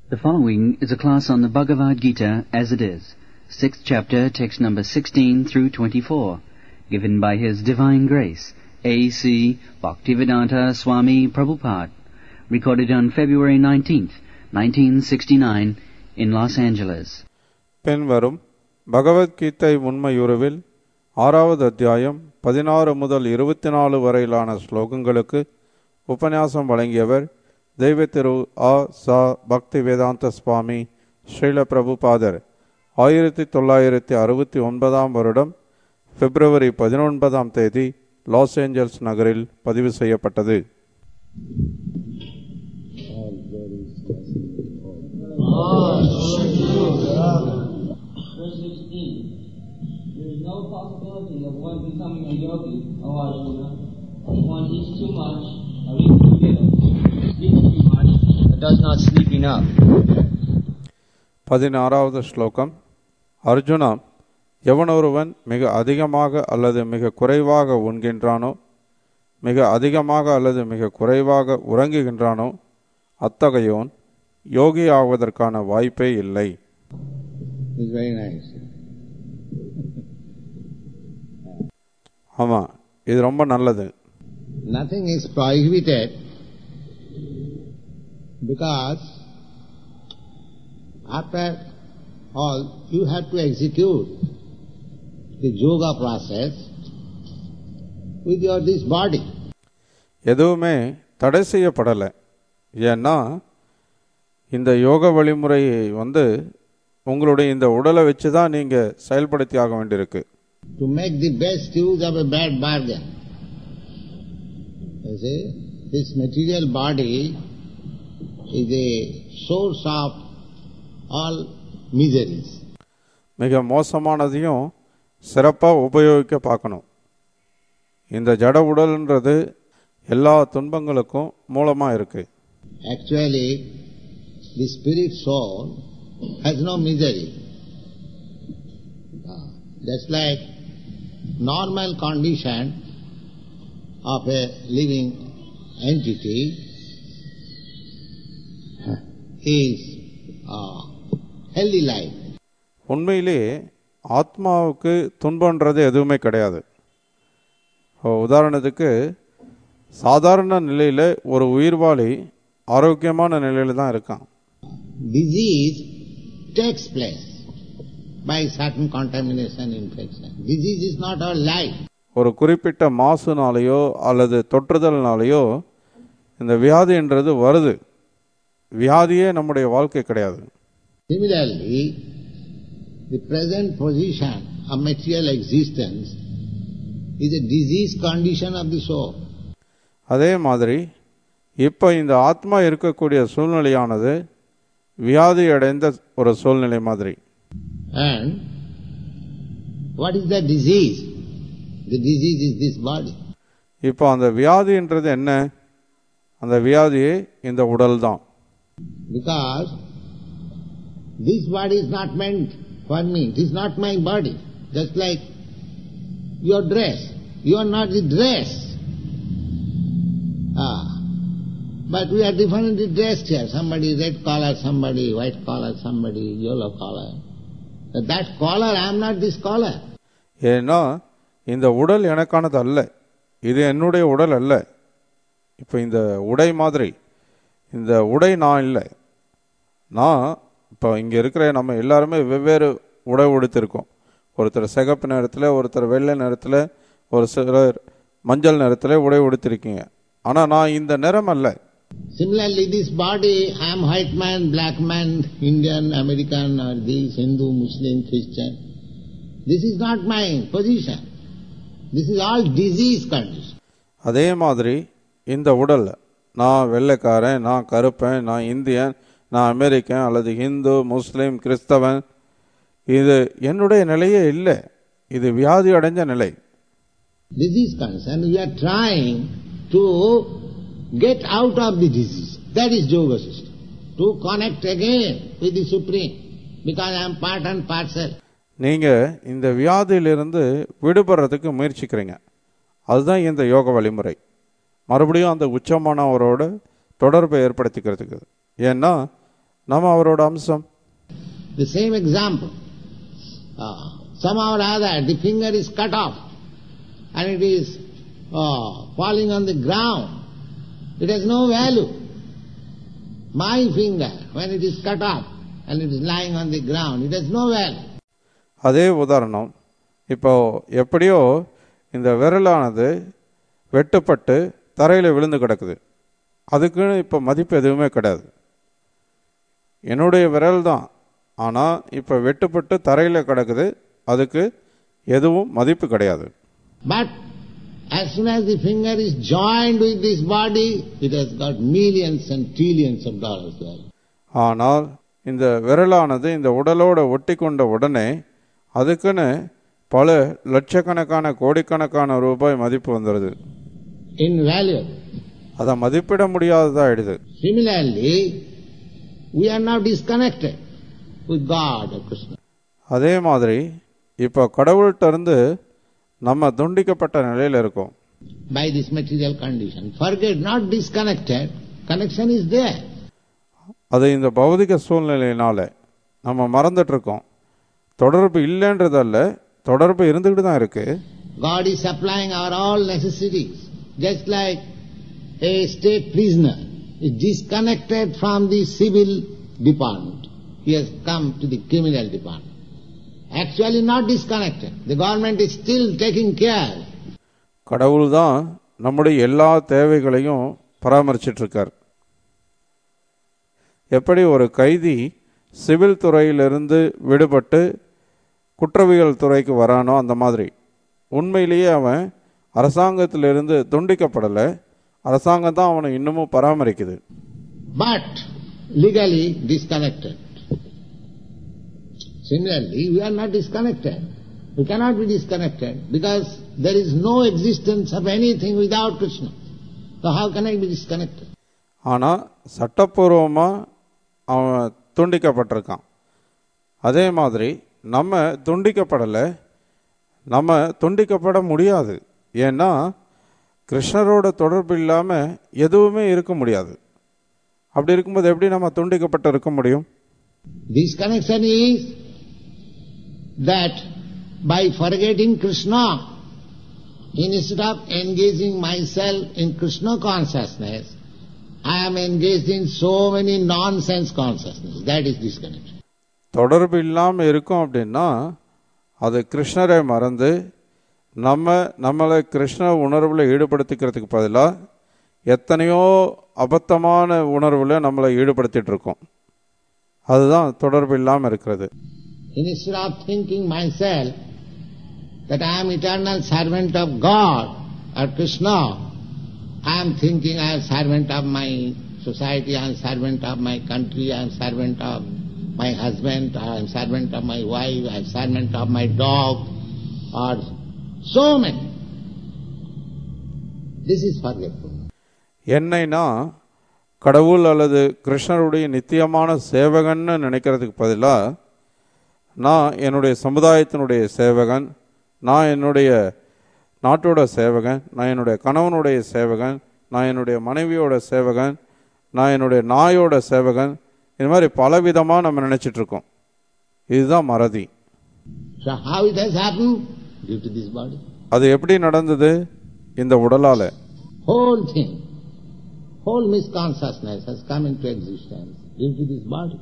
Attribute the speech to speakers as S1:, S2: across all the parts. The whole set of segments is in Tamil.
S1: The following is a class on the Bhagavad Gita as it is, sixth chapter, text number 16 through 24, given by His Divine Grace, A.C. Bhaktivedanta Swami Prabhupada, recorded on February 19th, 1969, in Los Angeles.
S2: பின்வரும் பகவத்கீதை உண்மையுருவில் ஆறாவது அத்தியாயம் பதினாறு முதல் இருபத்தி நாலு வரையிலான ஸ்லோகங்களுக்கு உபன்யாசம் வழங்கியவர் தெய்வ திரு ஆ சா பக்தி வேதாந்த சுவாமி ஸ்ரீல பிரபுபாதர் ஆயிரத்தி தொள்ளாயிரத்தி அறுபத்தி ஒன்பதாம் வருடம் பிப்ரவரி பதினொன்பதாம் தேதி லாஸ் ஏஞ்சல்ஸ் நகரில் பதிவு செய்யப்பட்டது
S3: Verse 16. There is no possibility of one becoming a yogi, O Arjuna. If one eats too much, or eats too little, sleeps too much, or does not sleep enough.
S2: பதினாறாவது ஸ்லோகம் அர்ஜுனா எவனொருவன் மிக அதிகமாக அல்லது மிக குறைவாக உண்கின்றானோ மிக அதிகமாக அல்லது மிக குறைவாக உறங்குகின்றானோ அத்தகையோன் யோகி ஆவதற்கான வாய்ப்பே இல்லை
S4: It's very nice.
S2: ஆமாம் இது ரொம்ப நல்லது
S4: Nothing is prohibited because after all you have to execute the yoga process with your this body.
S2: எதுவுமே தடை செய்யப்படலை ஏன்னா இந்த யோக வழிமுறையை வந்து உங்களுடைய இந்த உடலை வச்சு தான் நீங்கள் செயல்படுத்தி ஆக வேண்டியிருக்கு
S4: To make the best use of a bad bargain. You see, this material body is a source of all miseries.
S2: மிக மோசமானதையும் சிறப்பாக உபயோகிக்க பார்க்கணும் இந்த ஜட உடல்ன்றது எல்லா துன்பங்களுக்கும் மூலமாக இருக்கு
S4: Actually, the spirit soul has no misery. Ah, That's like normal condition of a living entity is uh, healthy life.
S2: உண்மையிலே ஆத்மாவுக்கு துன்பன்றது எதுவுமே கிடையாது இப்போ உதாரணத்துக்கு சாதாரண நிலையில் ஒரு உயிர்வாளி ஆரோக்கியமான நிலையில் தான் இருக்கான்
S4: Disease takes place by certain contamination, infection. Disease is not our life.
S2: ஒரு குறிப்பிட்ட மாசுனாலேயோ அல்லது தொற்றுதல்னாலேயோ இந்த வியாதின்றது வருது வியாதியே நம்முடைய வாழ்க்கை கிடையாது
S4: Similarly, the present position of material existence is a disease condition of the soul.
S2: அதே மாதிரி இப்போ இந்த ஆத்மா இருக்கக்கூடிய சூழ்நிலையானது வியாதி அடைந்த ஒரு சூழ்நிலை மாதிரி
S4: And what is the disease? The disease is this body.
S2: இப்போ அந்த வியாதின்றது என்ன அந்த வியாதியே இந்த உடல் தான்
S4: Because this body is not meant for me. It is not my body. Just like your dress. You are not the dress. Ah. But we are differently dressed here. Somebody red collar, somebody white collar, somebody yellow collar. But that collar, I am not this collar.
S2: ஏன்னா இந்த உடல் எனக்கானது அல்ல இது என்னுடைய உடல் அல்ல இப்போ இந்த உடை மாதிரி இந்த உடை நான் இல்லை நான் இப்போ இங்கே இருக்கிற நம்ம எல்லாருமே வெவ்வேறு உடை உடுத்திருக்கோம் ஒருத்தர் சிகப்பு நிறத்தில் ஒருத்தர் வெள்ளை நிறத்தில் ஒரு சிலர் மஞ்சள் நிறத்தில் உடை உடுத்திருக்கீங்க ஆனால் நான் இந்த நிறம் அல்ல
S4: Similarly, this body, I am white man, black man, Indian, American, or this, Hindu, Muslim, Christian. This is not my position. This is all disease condition.
S2: அதே மாதிரி இந்த உடல் நான் வெள்ளைக்காரன் நான் கருப்பன் நான் இந்தியன் நான் அமெரிக்கன் அல்லது ஹிந்து முஸ்லீம் கிறிஸ்தவன் இது என்னுடைய நிலையே இல்லை இது வியாதி அடைஞ்ச நிலை
S4: Disease condition. And we are trying to get out of the disease. That is yoga system. To connect again with the Supreme. Because I am part and parcel.
S2: நீங்கள் இந்த வியாதியிலிருந்து விடுபடுறதுக்கு முயற்சிக்கிறீங்க அதுதான் இந்த யோக வழிமுறை மறுபடியும் அந்த உச்சமானவரோட தொடர்பை ஏற்படுத்திக்கிறதுக்கு ஏன்னா நம்ம அவரோட அம்சம்
S4: The same example. Uh, somehow or other, the finger is cut off and it is uh, falling on the ground. It has no value. My finger, when it is cut off and it is lying on the ground, it has no value.
S2: அதே உதாரணம் இப்போ எப்படியோ இந்த விரலானது வெட்டுப்பட்டு தரையில் விழுந்து கிடக்குது அதுக்குன்னு இப்போ மதிப்பு எதுவுமே கிடையாது என்னுடைய விரல் தான் ஆனால் இப்போ வெட்டுப்பட்டு தரையில் கிடக்குது அதுக்கு எதுவும் மதிப்பு கிடையாது
S4: But as soon as the finger is joined with this body, it has got millions and trillions of dollars value.
S2: ஆனால் இந்த விரலானது இந்த உடலோட ஒட்டி கொண்ட உடனே அதுக்குன்னு பல லட்சக்கணக்கான கோடிக்கணக்கான ரூபாய் மதிப்பு வந்துடுது
S4: Invaluable.
S2: அதை மதிப்பிட முடியாததா ஆயிடுது
S4: Similarly, we are now disconnected with God or Krishna.
S2: அதே மாதிரி இப்போ கடவுள்கிட்ட இருந்து நம்ம துண்டிக்கப்பட்ட நிலையில் இருக்கோம்
S4: by this material condition. Forget, not disconnected, connection is there.
S2: அது இந்த பௌதிக சூழ்நிலையினால நம்ம மறந்துட்டு இருக்கோம் தொடர்பு இல்லைன்றதல்ல தொடர்பு இருந்துகிட்டு தான் இருக்கு
S4: God is supplying our all necessities, just like a state prisoner is disconnected from the civil department. He has come to the criminal department. Actually not disconnected. The government is still taking care.
S2: கடவுள் தான் நம்முடைய எல்லா தேவைகளையும் பராமரிச்சிட்டு இருக்கார் எப்படி ஒரு கைதி சிவில் துறையிலிருந்து விடுபட்டு குற்றவியல் துறைக்கு வரானோ அந்த மாதிரி உண்மையிலேயே அவன் அரசாங்கத்திலிருந்து துண்டிக்கப்படலை அரசாங்கம் தான் அவனை இன்னமும் பராமரிக்குது
S4: But legally disconnected. Similarly, we are not disconnected. We cannot be disconnected because there is no existence of anything without Krishna. So how can I be disconnected?
S2: ஆனால் சட்டப்பூர்வமாக அவன் துண்டிக்கப்பட்டிருக்கான் அதே மாதிரி நம்ம துண்டிக்கப்படலை நம்ம துண்டிக்கப்பட முடியாது ஏன்னா கிருஷ்ணரோட தொடர்பு இல்லாமல் எதுவுமே இருக்க முடியாது அப்படி இருக்கும்போது எப்படி நம்ம துண்டிக்கப்பட்டு இருக்க முடியும்
S4: This connection is that by forgetting Krishna, instead of engaging myself in Krishna consciousness, I am engaged in so many nonsense consciousness. That is disconnection.
S2: தொடர்பு இல்லாமல் இருக்கும் அப்படின்னா அது கிருஷ்ணரை மறந்து நம்ம நம்மளை கிருஷ்ண உணர்வில் ஈடுபடுத்திக்கிறதுக்கு பதிலாக எத்தனையோ அபத்தமான உணர்வில் நம்மளை ஈடுபடுத்திட்டு இருக்கோம் அதுதான் தொடர்பு இல்லாமல் இருக்கிறது
S4: Instead of thinking myself that I am eternal servant of God or Krishna, I am thinking I am servant of my society, I am servant of my country, I am servant of my husband, I am servant of my wife, I am servant of my dog, or so many. This is forgetfulness.
S2: என்னைனா கடவுள் அல்லது கிருஷ்ணருடைய நித்தியமான சேவகன்னு நினைக்கிறதுக்கு பதிலாக நான் என்னுடைய சமுதாயத்தினுடைய சேவகன் நான் என்னுடைய நாட்டோட சேவகன் நான் என்னுடைய கணவனுடைய சேவகன் நான் என்னுடைய மனைவியோட சேவகன் நான் என்னுடைய நாயோட சேவகன் இது மாதிரி பலவிதமாக நம்ம நினைச்சிட்டு இருக்கோம் இதுதான் மறதி
S4: So how it has happened? Due to this body.
S2: அது எப்படி நடந்தது இந்த உடலால
S4: Whole thing, whole misconsciousness has come into existence due to this body.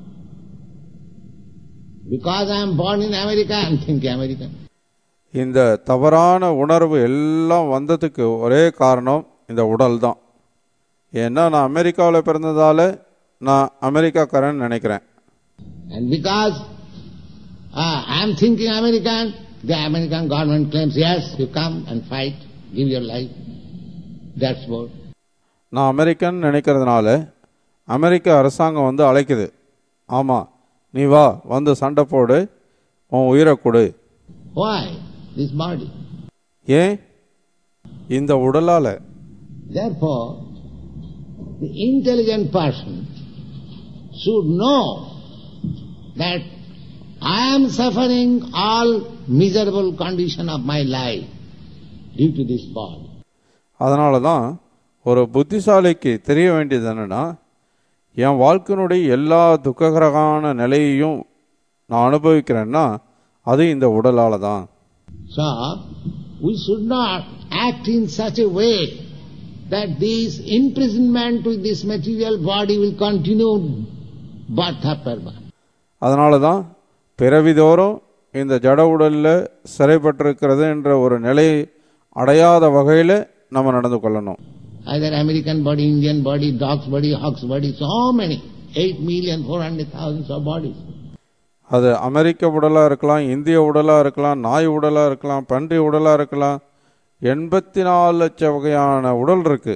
S4: Because I am born in America, I am thinking American.
S2: இந்த தவறான உணர்வு எல்லாம் வந்ததுக்கு ஒரே காரணம் இந்த உடல் தான் ஏன்னா நான் அமெரிக்காவில் பிறந்ததால நான் அமெரிக்காக்காரன் நினைக்கிறேன்
S4: And because uh, I am thinking American, the American government claims, yes, you come and fight, give your life. That's what.
S2: நான் அமெரிக்கன் நினைக்கிறதுனால அமெரிக்க அரசாங்கம் வந்து அழைக்குது ஆமாம் நீ வா வந்து சண்டை போடு உன் உயிரை கொடு
S4: Why? This body.
S2: ஏன் இந்த உடலால
S4: Therefore, the intelligent person should know that I am suffering all miserable condition of my life due to this body.
S2: அதனால தான் ஒரு புத்திசாலிக்கு தெரிய வேண்டியது என்னன்னா என் வாழ்க்கையினுடைய எல்லா துக்ககரமான நிலையையும் நான் அனுபவிக்கிறேன்னா அது இந்த உடலால தான்
S4: So, we should not act in such a way that this imprisonment with this material body will continue birth after birth.
S2: அதனால தான் பிறவிதோறும் இந்த ஜட உடலில் சிறைப்பட்டிருக்கிறது என்ற ஒரு நிலையை அடையாத வகையில் நம்ம நடந்து கொள்ளணும்
S4: Either American body, Indian body, dog's body, hog's body, so many, 8 million, 400,000 of bodies.
S2: அது அமெரிக்க உடலாக இருக்கலாம் இந்திய உடலாக இருக்கலாம் நாய் உடலாக இருக்கலாம் பன்றி உடலாக இருக்கலாம் எண்பத்தி நாலு லட்சம் வகையான உடல் இருக்கு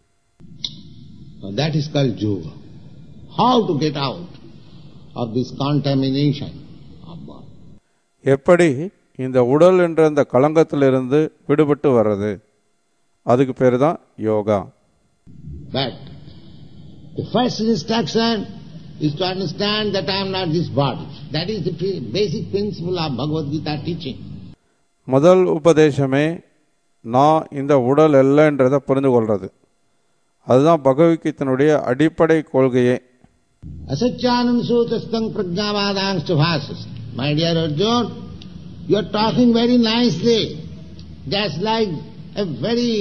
S4: Now that is called yoga. How to get out of this contamination of body?
S2: எப்படி இந்த உடல் என்ற இந்த களங்கத்திலிருந்து விடுபட்டு வர்றது அதுக்கு பேர் தான் yoga
S4: But the first instruction is to understand that I am not this body. That is the pri- basic principle of Bhagavad Gita teaching.
S2: முதல் உபதேசமே நான் இந்த உடல் அல்லன்றதை புரிந்து கொள்றது அதுதான் பகவத்கீதனுடைய அடிப்படை கொள்கையே
S4: Asachanam sutastam prajnavadangscha bhasas. My dear Arjun, you are talking very nicely, just like a very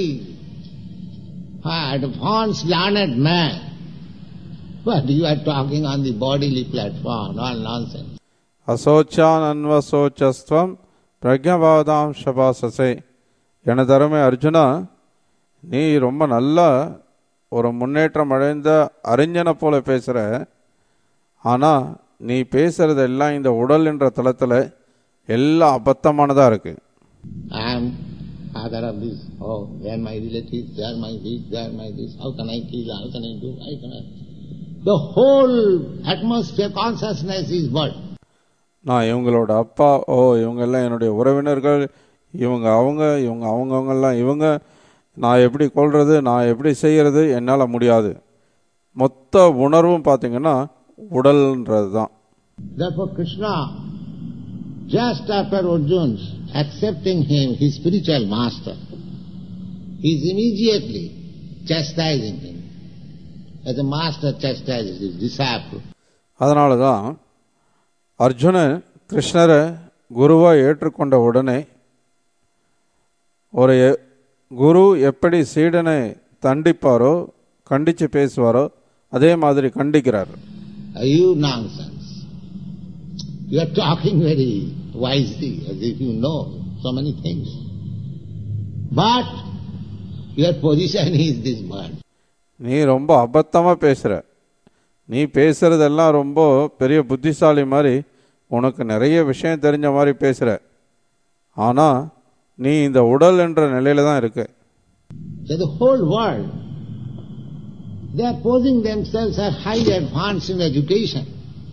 S4: uh, advanced learned man. But you are talking on the bodily platform, all nonsense.
S2: அசோச்சான் அன்வசோச்சஸ்துவம் பிரஜபாதாம் ஷபாசசே எனதருமை அர்ஜுனா நீ ரொம்ப நல்லா ஒரு முன்னேற்றம் அடைந்த அறிஞனை போல பேசுற ஆனா நீ பேசுறது எல்லாம் இந்த உடல் என்ற தளத்துல எல்லாம் அபத்தமானதா இருக்கு
S4: I am father of this, oh, they are my relatives, they are my this, they are my this, how can I kill, how can I do, how can I... The whole atmosphere consciousness is what?
S2: நான் இவங்களோட அப்பா ஓ இவங்க எல்லாம் என்னுடைய உறவினர்கள் இவங்க அவங்க இவங்க அவங்கவங்கெல்லாம் இவங்க நான் எப்படி கொள்றது நான் எப்படி செய்யறது என்னால் முடியாது மொத்த உணர்வும் பார்த்தீங்கன்னா உடல்ன்றது தான்
S4: Therefore Krishna, just after Arjun's accepting him, his spiritual master, he is immediately chastising him. As a master chastises his disciple.
S2: அதனால தான் அர்ஜுனன் கிருஷ்ணரை குருவாக ஏற்றுக்கொண்ட உடனே ஒரு எ- குரு எப்படி சீடனை தண்டிப்பாரோ கண்டித்து பேசுவாரோ அதே மாதிரி கண்டிக்கிறார்
S4: Are you nonsense? You are talking very wisely as if you know so many things. But your position is this bird.
S2: நீ ரொம்ப அபத்தமாக பேசுகிற நீ பேசுறதெல்லாம் ரொம்ப பெரிய புத்திசாலி மாதிரி உனக்கு நிறைய விஷயம் தெரிஞ்ச மாதிரி பேசுகிற ஆனால் நீ இந்த உடல் என்ற நிலையில தான் இருக்க
S4: So the whole world, they are posing themselves as highly advanced in education.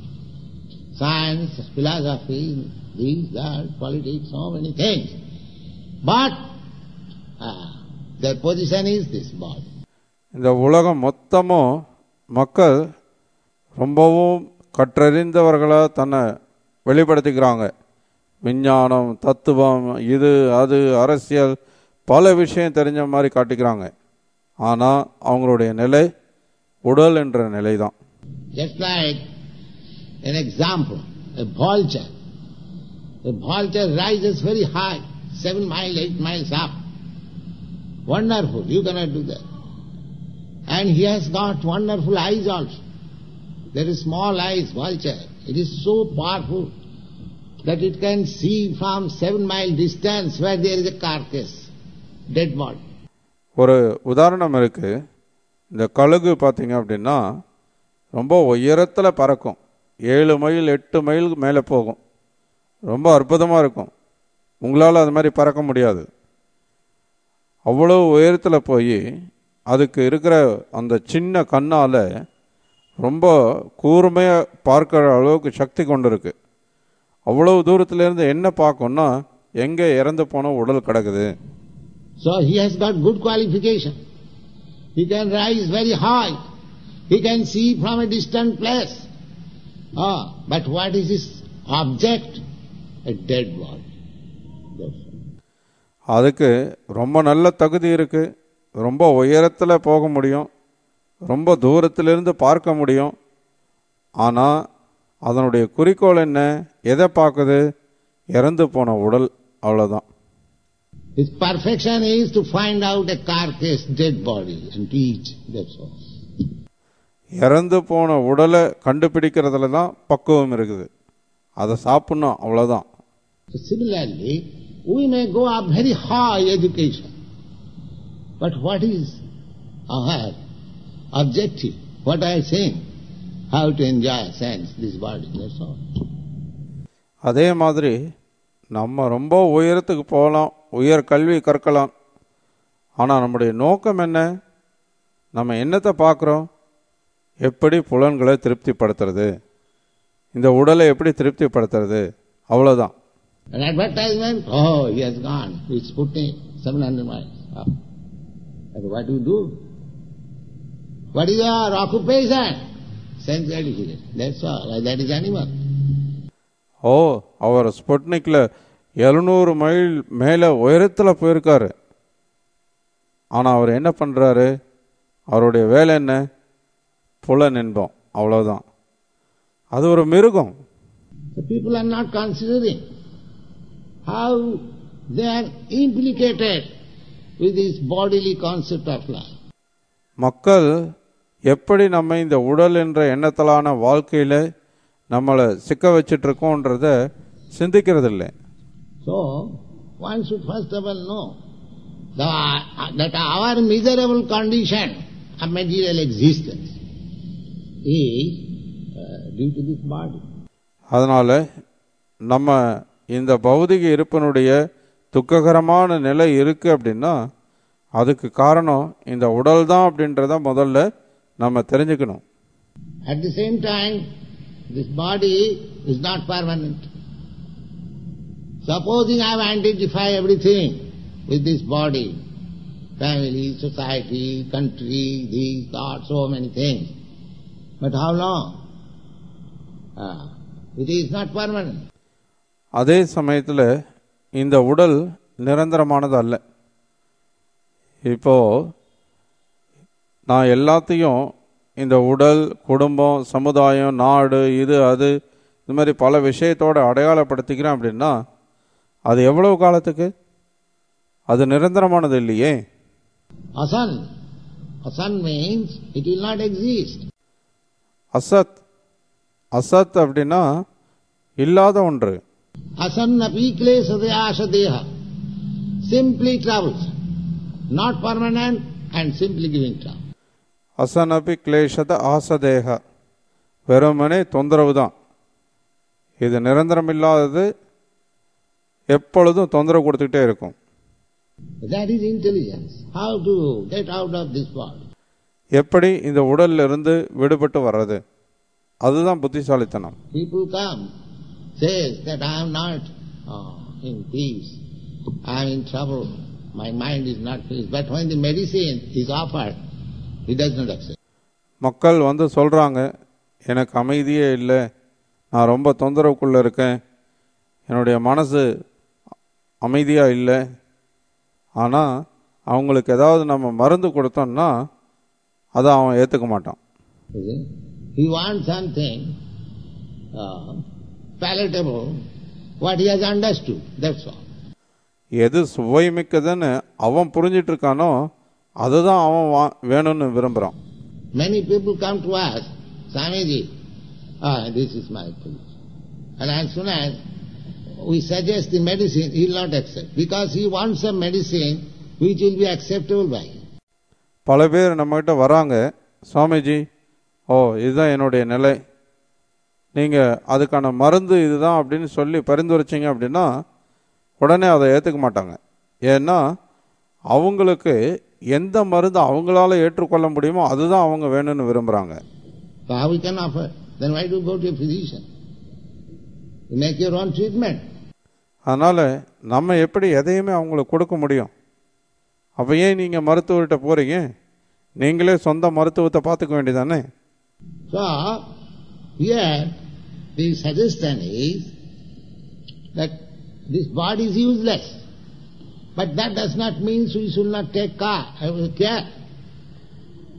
S4: Science, philosophy, this, that, politics, so many things. But ah, their position is this body.
S2: இந்த உலகம் மொத்தமும் மக்கள் ரொம்பவும் கற்றறிந்தவர்களாக தன்னை வெளிப்படுத்திக்கிறாங்க விஞ்ஞானம் தத்துவம் இது அது அரசியல் பல விஷயம் தெரிஞ்ச மாதிரி காட்டிக்கிறாங்க ஆனால் அவங்களுடைய நிலை உடல் என்ற நிலை தான்
S4: Just like an example, a vulture. A vulture rises very high, seven miles, eight miles up. Wonderful, you cannot do that. And he has got wonderful eyes also. There is small eyes, vulture. It is so powerful that it can see from seven mile distance where there is a carcass, dead body.
S2: ஒரு உதாரணம் இருக்கு இந்த கழுகு பார்த்தீங்க அப்படின்னா ரொம்ப உயரத்தில் பறக்கும் ஏழு மைல் எட்டு மைல் மேலே போகும் ரொம்ப அற்புதமாக இருக்கும் உங்களால் அது மாதிரி பறக்க முடியாது அவ்வளோ உயரத்தில் போய் அதுக்கு இருக்கிற அந்த சின்ன கண்ணால் ரொம்ப கூர்மையாக பார்க்குற அளவுக்கு சக்தி கொண்டு இருக்கு அவ்வளோ தூரத்துலேருந்து என்ன பார்க்கும்னா எங்கே இறந்து போன உடல் கிடக்குது
S4: So he has got good qualification. He can rise very high. He can see from a distant place. Ah, but what is his object? A dead body. That's all.
S2: அதுக்கு ரொம்ப நல்ல தகுதி இருக்கு ரொம்ப உயரத்தில் போக முடியும் ரொம்ப தூரத்திலிருந்து பார்க்க முடியும் ஆனால் அதனுடைய குறிக்கோள் என்ன எதை பார்க்குது இறந்து போன உடல் அவ்வளோதான்
S4: Its perfection is to find out a carcass, dead body, and to eat. That's all.
S2: இறந்து போன உடலை கண்டுபிடிக்கிறதுல தான் பக்குவம் இருக்குது அதை சாப்பிட்ணும் அவ்வளோதான்
S4: So similarly, we may go up very high education. But what is our objective? What I saying? How to enjoy sense, this body, that's all.
S2: அதே மாதிரி நம்ம ரொம்ப உயரத்துக்கு போகலாம் உயர் கல்வி கற்கலாம் ஆனால் நம்முடைய நோக்கம் என்ன நம்ம என்னத்தை பார்க்குறோம் எப்படி புலன்களை திருப்திப்படுத்துறது இந்த உடலை எப்படி திருப்திப்படுத்துறது அவ்வளோதான்
S4: An advertisement, oh, he has gone with Sputnik, 700 miles up. And what do you do? What is your occupation? Sense gratification. That's all. That is animal.
S2: ஓ அவர் ஸ்புட்னிக்கில் எழுநூறு மைல் மேலே உயரத்தில் போயிருக்காரு ஆனால் அவர் என்ன பண்ணுறாரு அவருடைய வேலை என்ன புலன் என்போம் அவ்வளோதான் அது ஒரு மிருகம்
S4: The people are not considering how they are implicated with this bodily concept of life.
S2: மக்கள் எப்படி நம்ம இந்த உடல் என்ற எண்ணத்தலான வாழ்க்கையில் நம்மளை சிக்க வச்சிட்டு இருக்கோன்றத சிந்திக்கிறதில்லை
S4: So, one should first of all know that, that our miserable condition of material existence is uh, due to this body.
S2: அதனால் நம்ம இந்த பௌதிக இருப்பினுடைய துக்ககரமான நிலை இருக்குது அப்படின்னா அதுக்கு காரணம் இந்த உடல் தான் அப்படின்றத முதல்ல நம்ம தெரிஞ்சுக்கணும்
S4: At the same time, this body is not permanent. Supposing I identify everything with this body, family, society, country, these, God, so many things. But how long? Ah, it is not permanent.
S2: அதே சமயத்தில் இந்த உடல் நிரந்தரமானது அல்ல இப்போ நான் எல்லாத்தையும் இந்த உடல் குடும்பம் சமுதாயம் நாடு இது அது இந்த மாதிரி பல விஷயத்தோட அடையாளப்படுத்திக்கிறேன் அப்படின்னா அது எவ்வளவு காலத்துக்கு அது நிரந்தரமானது இல்லையே
S4: Asan. Asan means it will not exist.
S2: அசத் அசத் அப்படின்னா இல்லாத ஒன்று
S4: Asannapi klesadaya deha. Simply travels. Not permanent and simply giving trouble.
S2: அசனபி கிளேஷத ஆசதேக வெறுமனே தொந்தரவு தான் இது நிரந்தரம் இல்லாதது எப்பொழுதும் தொந்தரவு கொடுத்துக்கிட்டே இருக்கும்
S4: That is intelligence. How to get out of this body.
S2: எப்படி இந்த உடல்ல இருந்து விடுபட்டு வர்றது அதுதான் புத்திசாலித்தனம்
S4: People come, says that I am not uh, in peace, I am in trouble, my mind is not peace. But when the medicine is offered, he does not accept.
S2: மக்கள் வந்து சொல்றாங்க எனக்கு அமைதியே இல்லை நான் ரொம்ப தொந்தரவுக்குள்ள இருக்கேன் என்னுடைய மனசு அமைதியா இல்லை ஆனால் அவங்களுக்கு ஏதாவது நம்ம மருந்து கொடுத்தோம்னா அதை அவன் ஏற்றுக்க மாட்டான்
S4: You see? He wants something uh, palatable, what he has understood, that's all.
S2: எது சுவை மிக்கதுன்னு அவன் புரிஞ்சிட்டு இருக்கானோ அதுதான் அவன் வா- வேணும்னு விரும்புகிறான்
S4: Many people come to us, Swamiji, ah, this is my position. And as soon as we suggest the medicine, he will not accept. Because he wants a medicine which will be acceptable by him.
S2: பல பேர் நம்மகிட்ட வராங்க சுவாமிஜி ஓ இதுதான் என்னுடைய நிலை நீங்கள் அதுக்கான மருந்து இதுதான் அப்படின்னு சொல்லி பரிந்துரைச்சிங்க அப்படின்னா உடனே அதை ஏற்றுக்க மாட்டாங்க ஏன்னா அவங்களுக்கு எந்த மருந்து அவங்களால ஏற்றுக்கொள்ள முடியுமோ அதுதான் அவங்க வேணும்னு விரும்புகிறாங்க
S4: So how we can offer? Then why do you go to a physician? You make your own treatment.
S2: அதனால் நம்ம எப்படி எதையுமே அவங்களுக்கு கொடுக்க முடியும் அப்போ ஏன் நீங்கள் மருத்துவர்கிட்ட போகிறீங்க நீங்களே சொந்த மருத்துவத்தை பார்த்துக்க வேண்டியதானே
S4: So, here the suggestion is that this body is useless. But that does not mean we should not take ca- uh, care.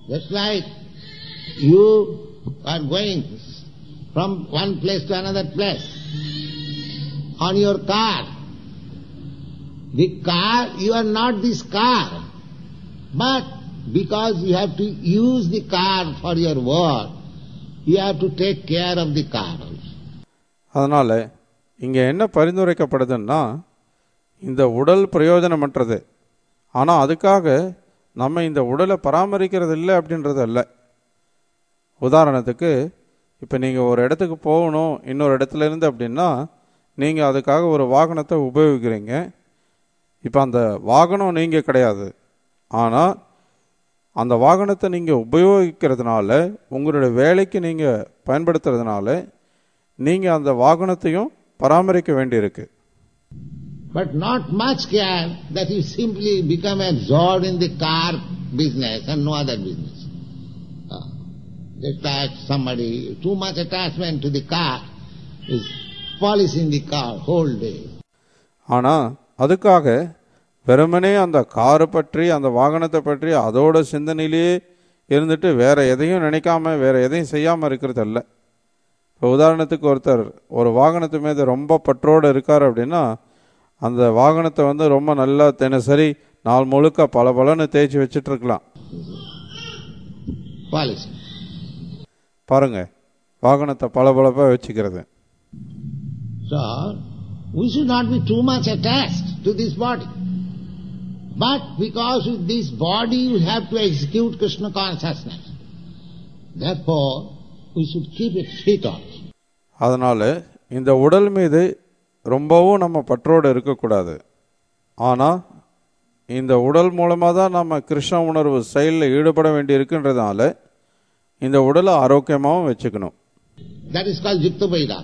S4: Just like you are going from one place to another place on your car. The car, you are not this car, but because you have to use the car for your work, you have to take care of the car also.
S2: அதனால் இங்கே என்ன பரிந்துரைக்கப்படுதுன்னா இந்த உடல் பிரயோஜனமற்றது ஆனால் அதுக்காக நம்ம இந்த உடலை பராமரிக்கிறது இல்லை அப்படின்றது அல்ல உதாரணத்துக்கு இப்போ நீங்கள் ஒரு இடத்துக்கு போகணும் இன்னொரு இடத்துல இருந்து அப்படின்னா நீங்கள் அதுக்காக ஒரு வாகனத்தை உபயோகிக்கிறீங்க இப்போ அந்த வாகனம் நீங்கள் கிடையாது ஆனால் அந்த வாகனத்தை நீங்கள் உபயோகிக்கிறதுனால உங்களுடைய வேலைக்கு நீங்கள் பயன்படுத்துறதுனால நீங்கள் அந்த வாகனத்தையும் பராமரிக்க வேண்டியிருக்கு
S4: But not much care that you simply become absorbed in the car business and no other business. Uh, just like somebody, too much attachment to the car is polishing the car whole day.
S2: ஆனால் அதுக்காக வெறுமனே அந்த காரை பற்றி அந்த வாகனத்தை பற்றி அதோட சிந்தனையிலேயே இருந்துட்டு வேற எதையும் நினைக்காம வேற எதையும் செய்யாமல் இருக்கிறது அல்ல இப்போ உதாரணத்துக்கு ஒருத்தர் ஒரு வாகனத்து மீது ரொம்ப பற்றோடு இருக்கார் அப்படின்னா அந்த வாகனத்தை வந்து ரொம்ப நல்லா தினசரி நாள் முழுக்க பல பலன்னு தேய்ச்சி வச்சிட்டு இருக்கலாம்
S4: Polishing.
S2: பாருங்க வாகனத்தை பளபளப்பா வச்சுக்கிறது
S4: So, we should not be too much attached to this body. But because with this body you have to execute Krishna consciousness. Therefore, we should keep it fit also.
S2: அதனால இந்த உடல் மீது ரொம்பவும் நம்ம பற்றோடு இருக்கக்கூடாது ஆனால் இந்த உடல் மூலமாக தான் நம்ம கிருஷ்ண உணர்வு செயலில் ஈடுபட வேண்டி இருக்குன்றதுனால இந்த உடலை ஆரோக்கியமாகவும் வச்சுக்கணும்
S4: That is called Yukta Vaida.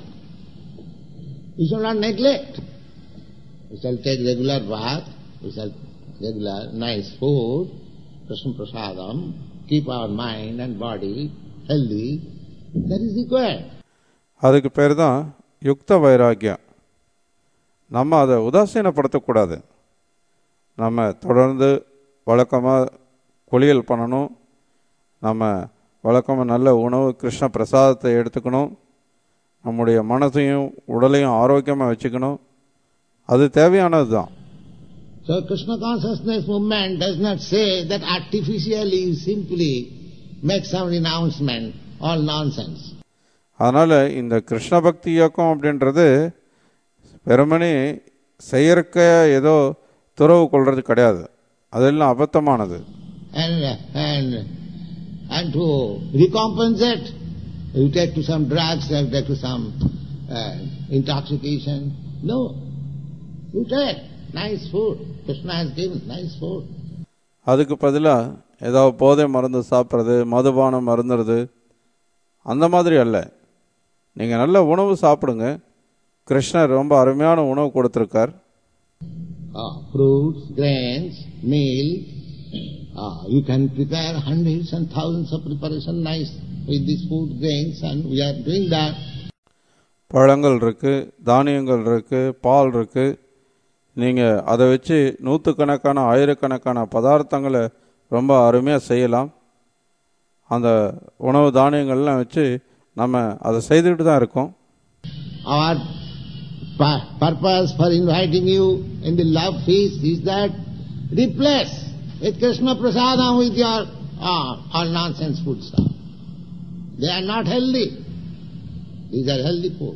S4: We shall not neglect. We shall take regular bath, we shall regular nice food, Krishna Prasadam, keep our mind and body healthy. That is required.
S2: அதுக்கு பேர் தான் யுக்த வைராக்கியம் நம்ம அதை உதாசீனப்படுத்தக்கூடாது நம்ம தொடர்ந்து வழக்கமாக குளியல் பண்ணணும் நம்ம வழக்கமாக நல்ல உணவு கிருஷ்ண பிரசாதத்தை எடுத்துக்கணும் நம்முடைய மனசையும் உடலையும் ஆரோக்கியமாக வச்சுக்கணும் அது தேவையானது தான்
S4: So Krishna consciousness movement does not say that artificially you simply make some renouncement, all nonsense.
S2: அதனால் இந்த கிருஷ்ண பக்தி இயக்கம் அப்படின்றது வெறுமனே செயற்கையாக ஏதோ துறவு கொள்வது கிடையாது அதெல்லாம் அபத்தமானது
S4: And, and, and to recompensate, you take to some drugs, you take to some uh, intoxication. No. You take nice food. Krishna has given nice food.
S2: அதுக்கு பதிலாக ஏதாவது போதை மருந்து சாப்பிட்றது மதுபானம் மருந்துறது அந்த மாதிரி அல்ல நீங்கள் நல்ல உணவு சாப்பிடுங்க கிருஷ்ணர் ரொம்ப அருமையான உணவு கொடுத்துருக்கார்
S4: Ah, fruits, grains, milk. Ah, you can prepare hundreds and thousands of preparation nice with this food, grains, and we are doing that.
S2: பழங்கள் இருக்குது தானியங்கள் இருக்குது பால் இருக்குது நீங்கள் அதை வச்சு நூற்றுக்கணக்கான ஆயிரக்கணக்கான பதார்த்தங்களை ரொம்ப அருமையாக செய்யலாம் அந்த உணவு தானியங்கள்லாம் வச்சு நம்ம அதை செய்துக்கிட்டு தான் இருக்கோம்
S4: Our pu- purpose for inviting you in the love feast is that replace with Krishna prasadam with your ah, all nonsense food stuff. They are not healthy. These are healthy food.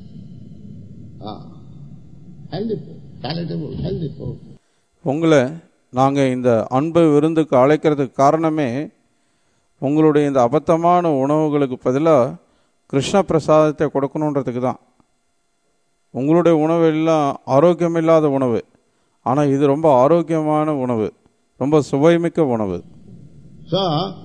S4: Ah, healthy food, palatable, healthy food.
S2: உங்களை நாங்கள் இந்த அன்பு விருந்துக்கு அழைக்கிறதுக்கு காரணமே உங்களுடைய இந்த அபத்தமான உணவுகளுக்கு பதிலாக கிருஷ்ண பிரசாதத்தை கொடுக்கணுன்றதுக்கு தான் உங்களுடைய உணவு எல்லாம் ஆரோக்கியமில்லாத உணவு ஆனால் இது ரொம்ப ஆரோக்கியமான உணவு ரொம்ப சுவைமிக்க உணவு
S4: So,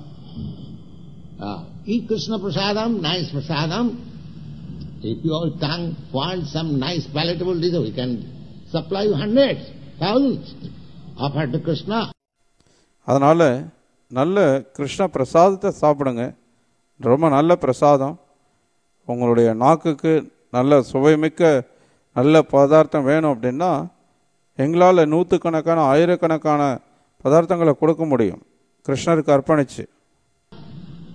S4: ah, eat Krishna prasadam, nice prasadam. If your tongue wants some nice palatable dish, we can supply you hundreds, thousands. Offer to Krishna.
S2: அதனால் நல்ல கிருஷ்ண பிரசாதத்தை சாப்பிடுங்க ரொம்ப நல்ல பிரசாதம் உங்களுடைய நாக்குக்கு நல்ல சுவைமிக்க நல்ல பதார்த்தம் வேணும் அப்படின்னா எங்களால் நூற்றுக்கணக்கான ஆயிரக்கணக்கான பதார்த்தங்களை கொடுக்க முடியும் கிருஷ்ணருக்கு அர்ப்பணிச்சு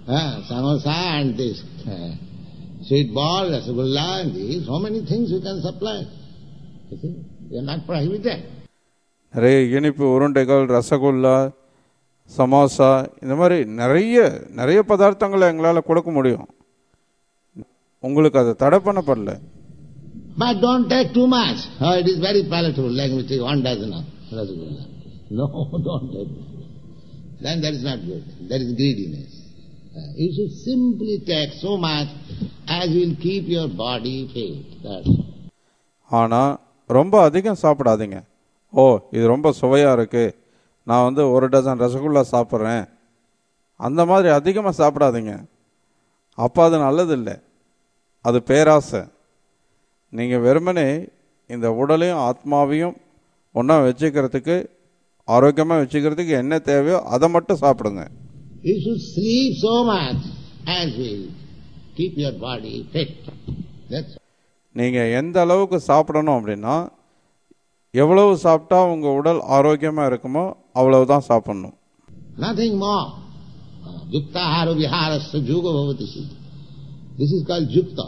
S4: Ah, samosa and this uh, sweet ball, rasgulla, and these, so many things you can supply. You see, they are not prohibited.
S2: நிறைய இனிப்பு உருண்டைகள் ரசகுல்லா சமோசா இந்த மாதிரி நிறைய நிறைய பதார்த்தங்களை எங்களால் கொடுக்க முடியும் உங்களுக்கு அது தடை பண்ணப்படல
S4: But don't take too much. Oh, it is very palatable, like we take one dozen of rasgulla. No, don't take. Then that is not good. That is greediness. Uh, you should simply take so much as will keep your body fit. That's all.
S2: ஆனால் ரொம்ப அதிகம் சாப்பிடாதீங்க ஓ இது ரொம்ப சுவையாக இருக்குது நான் வந்து ஒரு டசன் ரசகுல்லா சாப்பிட்றேன் அந்த மாதிரி அதிகமாக சாப்பிடாதீங்க அப்போ அது நல்லதில்லை அது பேராசை நீங்கள் வெறுமனே இந்த உடலையும் ஆத்மாவையும் ஒன்றா வச்சுக்கிறதுக்கு ஆரோக்கியமாக வச்சுக்கிறதுக்கு என்ன தேவையோ அதை மட்டும் சாப்பிடுங்க
S4: You should sleep so much as will keep your body fit. That's all.
S2: நீங்கள் எந்த அளவுக்கு சாப்பிடணும் அப்படின்னா எவ்வளவு சாப்பிட்டா உங்கள் உடல் ஆரோக்கியமாக இருக்குமோ அவ்வளவு தான் சாப்பிடணும்
S4: Nothing more. Uh, Yukta hara viharasya juga bhavati siddhi. This is called yukta.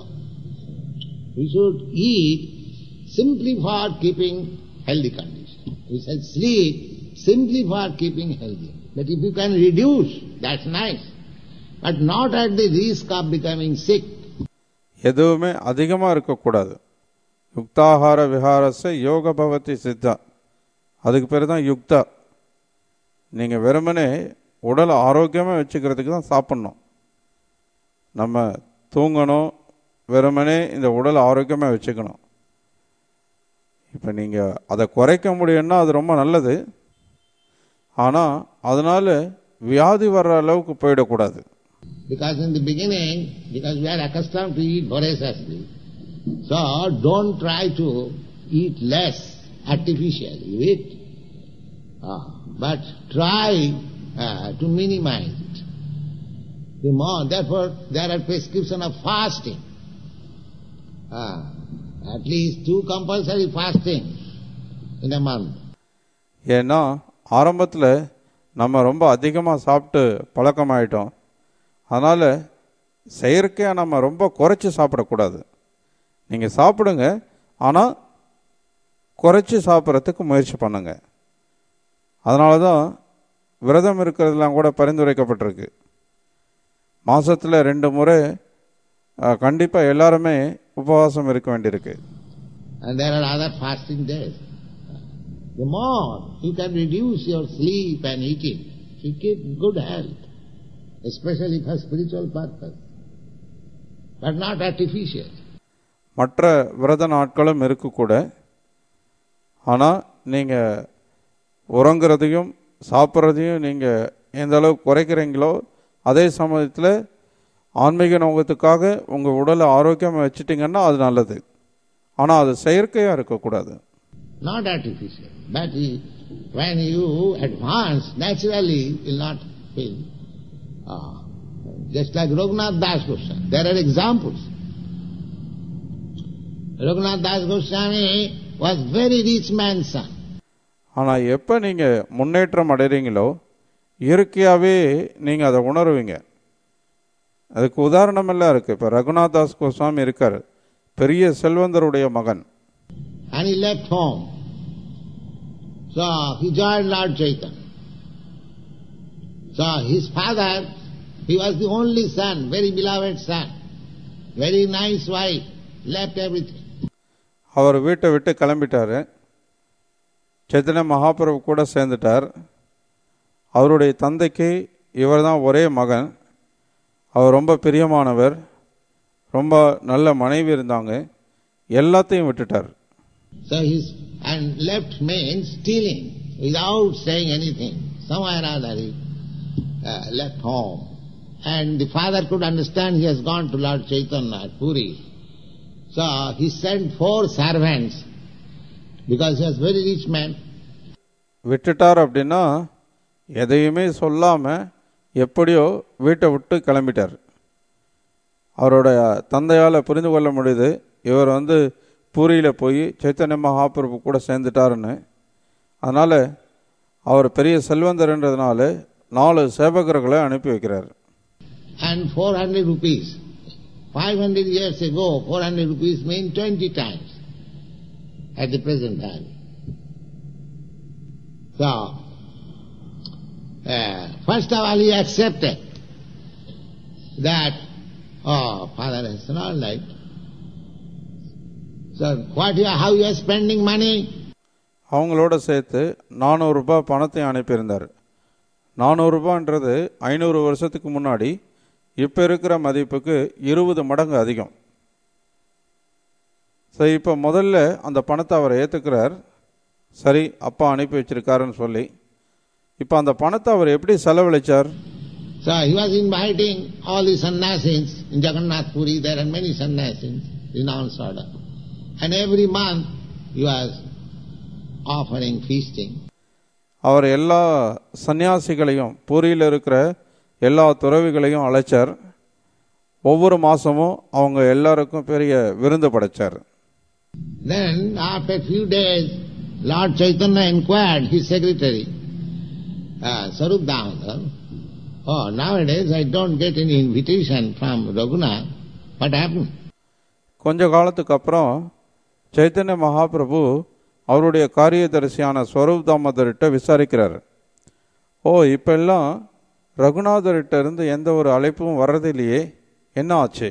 S4: We should eat simply for keeping healthy condition. We said sleep simply for keeping healthy. But if you can reduce, that's nice. But not at the risk of becoming sick.
S2: எதுவுமே அதிகமாக இருக்கக்கூடாது யுக்தாகார விஹாரஸ யோக பவதி சித்தா அதுக்கு பேர் தான் யுக்தா நீங்கள் வெறுமனே உடலை ஆரோக்கியமாக வச்சுக்கிறதுக்கு தான் சாப்பிட்ணும் நம்ம தூங்கணும் வெறுமனே இந்த உடலை ஆரோக்கியமாக வச்சுக்கணும் இப்போ நீங்கள் அதை குறைக்க முடியும்னா அது ரொம்ப நல்லது ஆனால் அதனால் வியாதி வர்ற அளவுக்கு போயிடக்கூடாது
S4: Because in the beginning, because we are accustomed to eat voraciously, so don't try to eat less artificially. You eat, ah, but try uh, to minimize it. The more, therefore, there are prescription of fasting. Ah, at least two compulsory fasting in a month.
S2: ஏன்னா ஆரம்பத்தில் நம்ம ரொம்ப அதிகமாக சாப்பிட்டு பழக்கமாயிட்டோம் அதனால் செயற்கையாக நம்ம ரொம்ப குறைச்சி சாப்பிடக்கூடாது நீங்கள் சாப்பிடுங்க ஆனால் குறைச்சி சாப்பிட்றதுக்கு முயற்சி பண்ணுங்க அதனால தான் விரதம் இருக்கிறதுலாம் கூட பரிந்துரைக்கப்பட்டிருக்கு மாதத்தில் ரெண்டு முறை கண்டிப்பாக எல்லாருமே உபவாசம் இருக்க வேண்டியிருக்கு
S4: And there are other fasting days. The more you can reduce your sleep and eating, you keep good health, especially for spiritual purpose, but not artificial.
S2: மற்ற விரத நாட்களும் இருக்கக்கூட ஆனால் நீங்கள் உறங்குறதையும் சாப்பிட்றதையும் நீங்கள் எந்த அளவுக்கு குறைக்கிறீங்களோ அதே சமயத்தில் ஆன்மீக நோக்கத்துக்காக உங்கள் உடலை ஆரோக்கியமாக வச்சுட்டிங்கன்னா அது நல்லது ஆனால் அது செயற்கையாக இருக்கக்கூடாது
S4: Not artificial. But you- when you advance, naturally you will not feel. Ah, just like Raghunath Das Goswami. There are examples. Raghunath Das Goswami was very rich man's son.
S2: ஆனால் எப்போ நீங்கள் முன்னேற்றம் அடைகிறீங்களோ இயற்கையாகவே நீங்கள் அதை உணருவீங்க அதுக்கு உதாரணமெல்லாம் இருக்குது இப்போ ரகுநாத் தாஸ் கோஸ்வாமி இருக்கார் பெரிய செல்வந்தருடைய மகன்
S4: And he left home. So he joined Lord Chaitanya. So his father, he was the only son, very beloved son, very nice wife, left everything.
S2: அவர் வீட்டை விட்டு கிளம்பிட்டார் சைத்தன்ய மகாபிரபு கூட சேர்ந்துட்டார் அவருடைய தந்தைக்கு இவர் தான் ஒரே மகன் அவர் ரொம்ப பிரியமானவர் ரொம்ப நல்ல மனைவி இருந்தாங்க எல்லாத்தையும் விட்டுட்டார்
S4: So his, and left means stealing, without saying anything. Somewhere or other he uh, left home. And the father could understand he has gone to Lord Chaitanya at Puri. So he sent four servants, because he was very rich man.
S2: விட்டுட்டார் அப்படின்னா எதையுமே சொல்லாமல் எப்படியோ வீட்டை விட்டு கிளம்பிட்டார் அவரோட தந்தையால் புரிந்து கொள்ள முடியுது இவர் வந்து பூரியில் போய் சைத்தன்ய மகாபிரபு கூட சேர்ந்துட்டாருன்னு அதனால் அவர் பெரிய செல்வந்தர்ன்றதுனால நாலு சேவகர்களை அனுப்பி வைக்கிறார்
S4: and 400 rupees. 500 years ago, 400 rupees mean 20 times at the present time. So, uh, first of all he accepted that, oh, father has done all right. So, what you are, how you are spending money?
S2: அவங்களோட சேர்த்து நானூறுரூபா பணத்தையும் அனுப்பியிருந்தார் நானூறுரூபான்றது ஐநூறு வருஷத்துக்கு முன்னாடி இப்போ இருக்கிற மதிப்புக்கு இருபது மடங்கு அதிகம் சரி இப்போ முதல்ல அந்த பணத்தை அவர் ஏற்றுக்கிறார் சரி அப்பா அனுப்பி வச்சிருக்காருன்னு சொல்லி இப்போ அந்த பணத்தை அவர் எப்படி செலவழிச்சார்
S4: So he was inviting all the sannyasis in Jagannath Puri, there are many sannyasis, renounced order. And every month he was offering feasting.
S2: அவர் எல்லா சன்னியாசிகளையும் பூரியில் இருக்கிற எல்லா துறவிகளையும் அழைச்சார் ஒவ்வொரு மாதமும் அவங்க எல்லாருக்கும் பெரிய விருந்து படைச்சார்
S4: Then after a few days, Lord Chaitanya inquired his secretary, uh, Sarup Damodar, oh, nowadays I don't get any invitation from Raghunath. What happened?
S2: கொஞ்ச காலத்துக்கு அப்புறம் சைத்தன்ய மகாபிரபு அவருடைய காரியதரிசியான ஸ்வரூப் தாமோதர்கிட்ட விசாரிக்கிறார் ஓ இப்போ எல்லாம் ரகுநாதர்கிட்ட இருந்து எந்த ஒரு அழைப்பும் வர்றதில்லையே என்ன ஆச்சு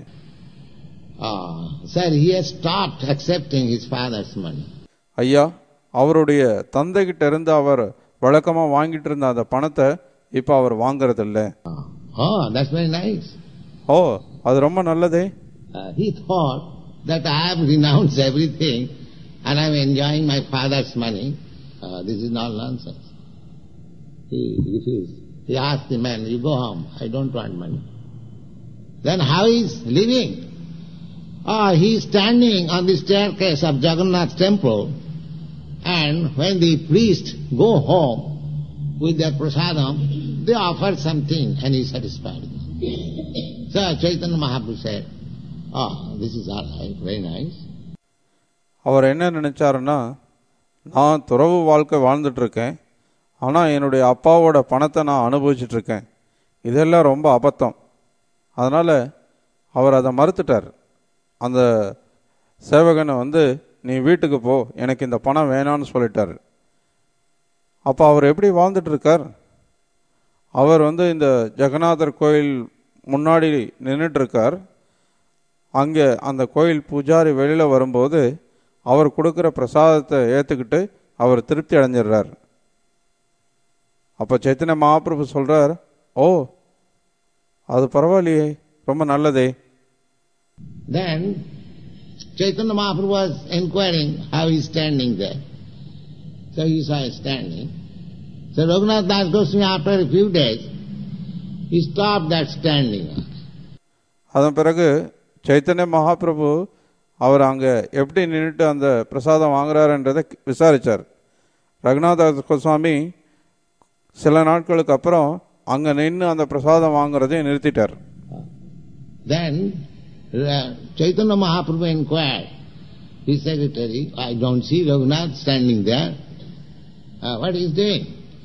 S4: Ah, sir, he has stopped accepting his father's money.
S2: ஐயா அவருடைய தந்தைகிட்ட இருந்து அவர் வழக்கமாக வாங்கிட்டு இருந்த அந்த பணத்தை இப்போ அவர் வாங்குறதில்ல
S4: Oh, that's very nice.
S2: ஓ அது ரொம்ப நல்லதே
S4: Uh, he thought that I have renounced everything and I am enjoying my father's money. Uh, this is all nonsense. He refused. He asked the man, you go home, I don't want money. Then how is living? Ah, he is standing on the staircase of Jagannath temple and when the priests go home with their prasadam, they offer something and he is satisfied. So Chaitanya Mahaprabhu said, Oh, this is all right, very nice.
S2: அவர் என்ன நினைச்சாருன்னா நான் துறவு வாழ்க்கை வாழ்ந்துட்டு இருக்கேன் ஆனால் என்னுடைய அப்பாவோட பணத்தை நான் அனுபவிச்சுட்டு இருக்கேன் இதெல்லாம் ரொம்ப அபத்தம் அதனால் அவர் அதை மறுத்துட்டார் அந்த சேவகனை வந்து நீ வீட்டுக்கு போ எனக்கு இந்த பணம் வேணான்னு சொல்லிட்டார் அப்போ அவர் எப்படி வாழ்ந்துட்டு இருக்கார் அவர் வந்து இந்த ஜெகநாதர் கோயில் முன்னாடி நின்றுட்டு இருக்கார் அங்கே அந்த கோயில் பூஜாரி வெளியில் வரும்போது அவர் கொடுக்குற பிரசாதத்தை ஏற்றுக்கிட்டு அவர் திருப்தி அடைஞ்சிடுறார் அப்போ சைத்தன்ய மகாபிரபு சொல்கிறார் ஓ அது பரவாயில்லையே ரொம்ப நல்லதே
S4: Then Chaitanya Mahaprabhu was inquiring how he is standing there. So he saw him standing. So Raghunath Das Goswami after a few days, he stopped that standing.
S2: அதன் பிறகு சைத்தன்ய மகாபிரபு அவர் அங்கே எப்படி நின்றுட்டு அந்த பிரசாதம் வாங்குறாருன்றதை விசாரித்தார் ரகுநாத கோஸ்வாமி சில நாட்களுக்கு அப்புறம் அங்கே நின்று அந்த பிரசாதம் வாங்குறதையும் நிறுத்திட்டார்
S4: Then uh, Chaitanya Mahaprabhu inquired his secretary, I don't see Raghunath standing there. Uh, what is doing?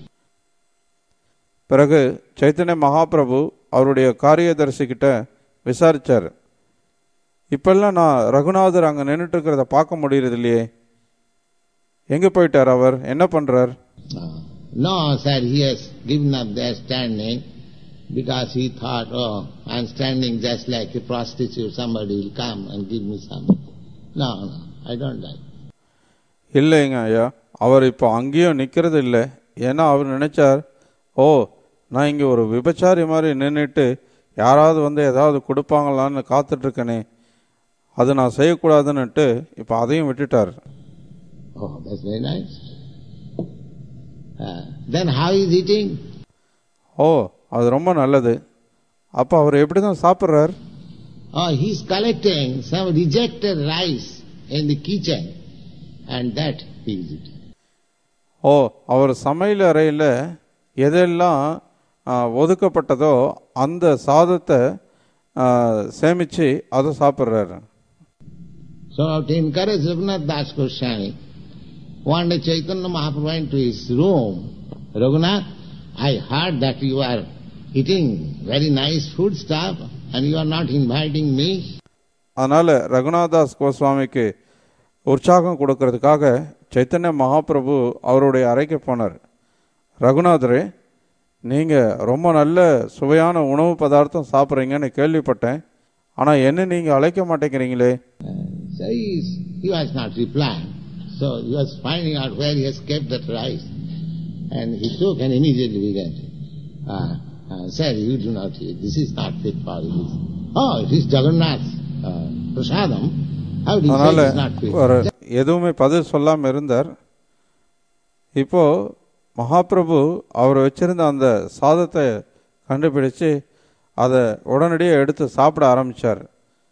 S2: பிறகு சைத்தன்ய மகாபிரபு அவருடைய காரியதரிசி கிட்ட விசாரிச்சார் இப்பெல்லாம் நான் ரகுநாதர் அங்கே நின்றுட்டு இருக்கிறத பார்க்க முடியறது இல்லையே எங்கே போயிட்டார் அவர் என்ன பண்ணுறார்
S4: Uh, no, sir, he has given up their standing because he thought, oh, I'm standing just like a prostitute, somebody will come and give me something. No, no, I don't like.
S2: இல்லைங்க ஐயா அவர் இப்போ அங்கேயும் நிற்கிறது இல்லை ஏன்னா அவர் நினைச்சார் ஓ நான் இங்கே ஒரு விபச்சாரி மாதிரி நின்றுட்டு யாராவது வந்து ஏதாவது கொடுப்பாங்களான்னு காத்துட்ருக்கனே அது நான் செய்யக்கூடாதுன்னுட்டு இப்போ அதையும் விட்டுட்டார்
S4: Oh, that's very nice. Uh, then how is eating?
S2: ஓ அது ரொம்ப நல்லது அப்போ அவர் எப்படி தான் சாப்பிட்றார்
S4: Oh, he's collecting some rejected rice in the kitchen and that he is eating.
S2: ஓ அவர் சமையல் அறையில் எதெல்லாம் ஆ, ஒதுக்கப்பட்டதோ அந்த சாதத்தை ஆ, சேமிச்சு அதை சாப்பிட்றாரு
S4: So to encourage Raghunath Das Goswami, one day Chaitanya Mahaprabhu went to his room. Raghunath, I heard that you are eating very nice food stuff and you are not inviting me.
S2: அதனால் ரகுநாதாஸ் கோஸ்வாமிக்கு உற்சாகம் கொடுக்கறதுக்காக சைத்தன்ய மகாபிரபு அவருடைய அறைக்கு போனார் ரகுநாதரே நீங்கள் ரொம்ப நல்ல சுவையான உணவு பதார்த்தம் சாப்பிட்றீங்கன்னு கேள்விப்பட்டேன் ஆனால் என்ன நீங்கள் அழைக்க மாட்டேங்கிறீங்களே
S4: So he, is- he was not replying. So he was finding out where he has kept that rice. And he took and immediately began to, uh, uh, sir, you do not eat. This is not fit for you. Oh, it is Jagannath's uh, prasadam. How do you say
S2: அதனால்
S4: it is not fit?
S2: ஒரு எதுவுமே பதில் சொல்லாமல் இருந்தார் இப்போ மகாபிரபு அவர் வச்சிருந்த அந்த சாதத்தை கண்டுபிடிச்சு அதை உடனடியாக எடுத்து சாப்பிட ஆரம்பிச்சார்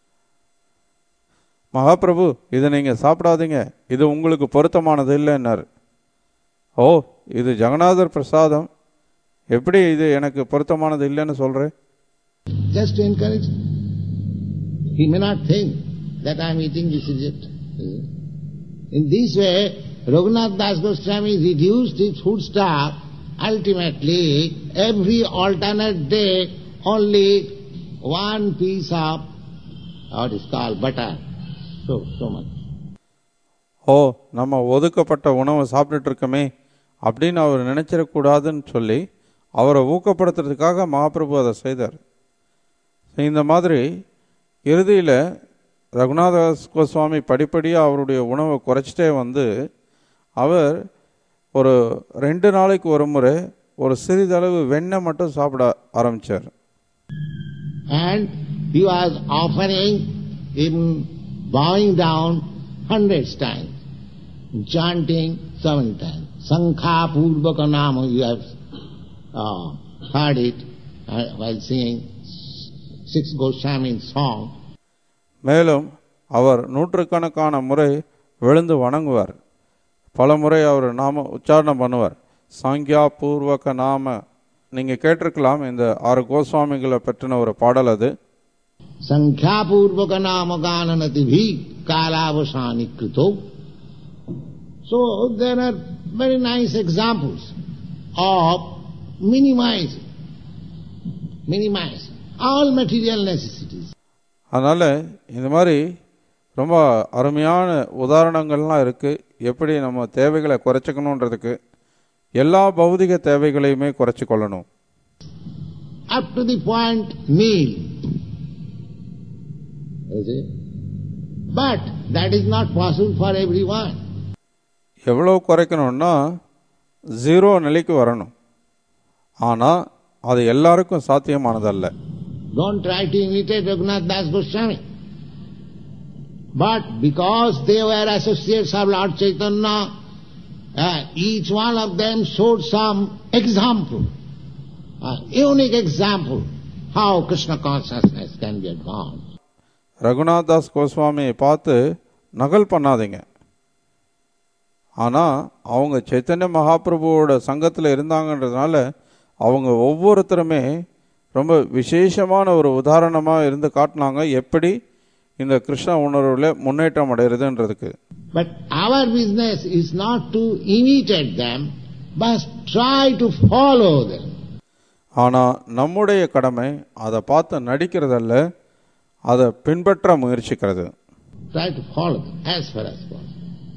S2: மகாபிரபு இதை நீங்கள் சாப்பிடாதீங்க இது உங்களுக்கு பொருத்தமானது இல்லைன்னார் ஓ இது ஜெகநாதர் பிரசாதம் எப்படி இது எனக்கு பொருத்தமானது இல்லைன்னு சொல்கிறேன்
S4: Just to encourage him. He may not think that I am eating this Egypt. In this way, Raghunath Das Goswami reduced his food stuff. Ultimately, every alternate day, only one piece of what is called butter. So, so much.
S2: ஓ நம்ம ஒதுக்கப்பட்ட உணவை சாப்பிட்டுட்டு இருக்கோமே அப்படின்னு அவர் நினைச்சிடக்கூடாதுன்னு சொல்லி அவரை ஊக்கப்படுத்துறதுக்காக மகாபிரபு அதை செய்தார் இந்த மாதிரி இறுதியில் ரகுநாதாஸ் கோஸ்வாமி படிப்படியாக அவருடைய உணவை குறைச்சிட்டே வந்து அவர் ஒரு ரெண்டு நாளைக்கு ஒரு முறை ஒரு சிறிதளவு வெண்ணெய் மட்டும் சாப்பிட ஆரம்பித்தார்
S4: And he was offering, even bowing down hundreds times, chanting seven times. Sankha Purvaka Nama, you have uh, heard it uh, while singing six Goswami song.
S2: மேலும் அவர் நூற்றுக்கணக்கான முறை விழுந்து வணங்குவார் பல முறை அவர் நாம உச்சாரணம் பண்ணுவார் சாங்கியா பூர்வக நாம நீங்கள் கேட்டிருக்கலாம் இந்த ஆறு கோஸ்வாமிகளை பற்றின ஒரு பாடல் அது
S4: Sankhya Purvaka Nama Gananati Bhi Kalavasani Krito. So there are very nice examples of minimizing, minimizing all material necessities.
S2: அதனால் இந்த மாதிரி ரொம்ப அருமையான உதாரணங்கள்லாம் இருக்குது எப்படி நம்ம தேவைகளை குறைச்சிக்கணுன்றதுக்கு எல்லா பௌதிக தேவைகளையுமே குறைச்சி கொள்ளணும்
S4: up to the point meal. You see? But that is not possible for everyone.
S2: எவ்வளோ குறைக்கணும்னா ஜீரோ நிலைக்கு வரணும் ஆனால் அது எல்லாருக்கும் சாத்தியமானதல்ல
S4: Don't try to imitate Raghunath Das Goswami. But because they were associates of Lord Chaitanya, uh, each one of them showed some example, a unique example, how Krishna consciousness can be advanced.
S2: Raghunath Das கோஸ்வாமியை பார்த்து நகல் பண்ணாதீங்க ஆனால் அவங்க சைத்தன்ய மகாபிரபுவோட சங்கத்தில் இருந்தாங்கன்றதுனால அவங்க ஒவ்வொருத்தருமே ரொம்ப விசேஷமான ஒரு உதாரணமாக இருந்து காட்டினாங்க எப்படி இந்த கிருஷ்ண உணர்வில் முன்னேற்றம் அடைகிறதுன்றதுக்கு
S4: But our business is not to imitate them, but try to follow them.
S2: ஆனால் நம்முடைய கடமை அதை பார்த்து நடிக்கிறதல்ல அதை பின்பற்ற முயற்சிக்கிறது
S4: Try to follow them as far as possible.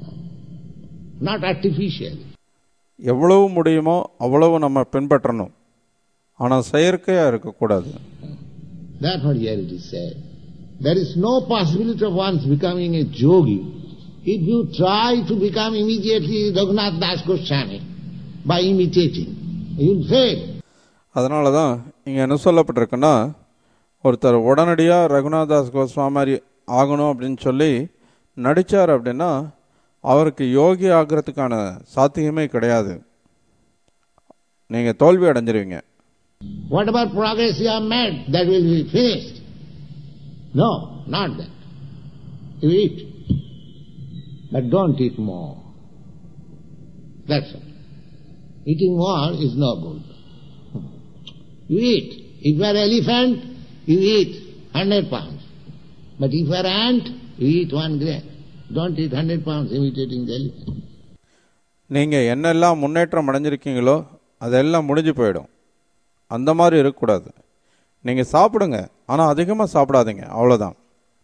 S4: Not artificially.
S2: எவ்வளவு முடியுமோ அவ்வளவு நம்ம பின்பற்றணும் ஆனால் செயற்கையாக இருக்கக்கூடாது
S4: Therefore here it is said, there is no possibility of one's becoming a yogi if you try to become immediately Raghunath Das Goswami by imitating. You will fail.
S2: அதனால தான் இங்கே என்ன சொல்லப்பட்டிருக்குன்னா ஒருத்தர் உடனடியாக ரகுநாதாஸ் கோஸ்வாமி ஆகணும் அப்படின்னு சொல்லி நடித்தார் அப்படின்னா அவருக்கு யோகி ஆகிறதுக்கான சாத்தியமே கிடையாது நீங்கள் தோல்வி அடைஞ்சிருவீங்க
S4: Whatever progress you have made, that will be finished. No, not that. You eat. But don't eat more. That's all. Eating more is no good. You eat. If you are elephant, you eat 100 pounds. But if you are ant, you eat one grain. Don't eat 100 pounds imitating the elephant.
S2: நீங்கள் என்னெல்லாம் முன்னேற்றம் அடைஞ்சிருக்கீங்களோ அதெல்லாம் முடிஞ்சு போயிடும் அந்த மாதிரி இருக்கக்கூடாது நீங்கள் சாப்பிடுங்க ஆனால் அதிகமாக சாப்பிடாதீங்க அவ்வளோதான்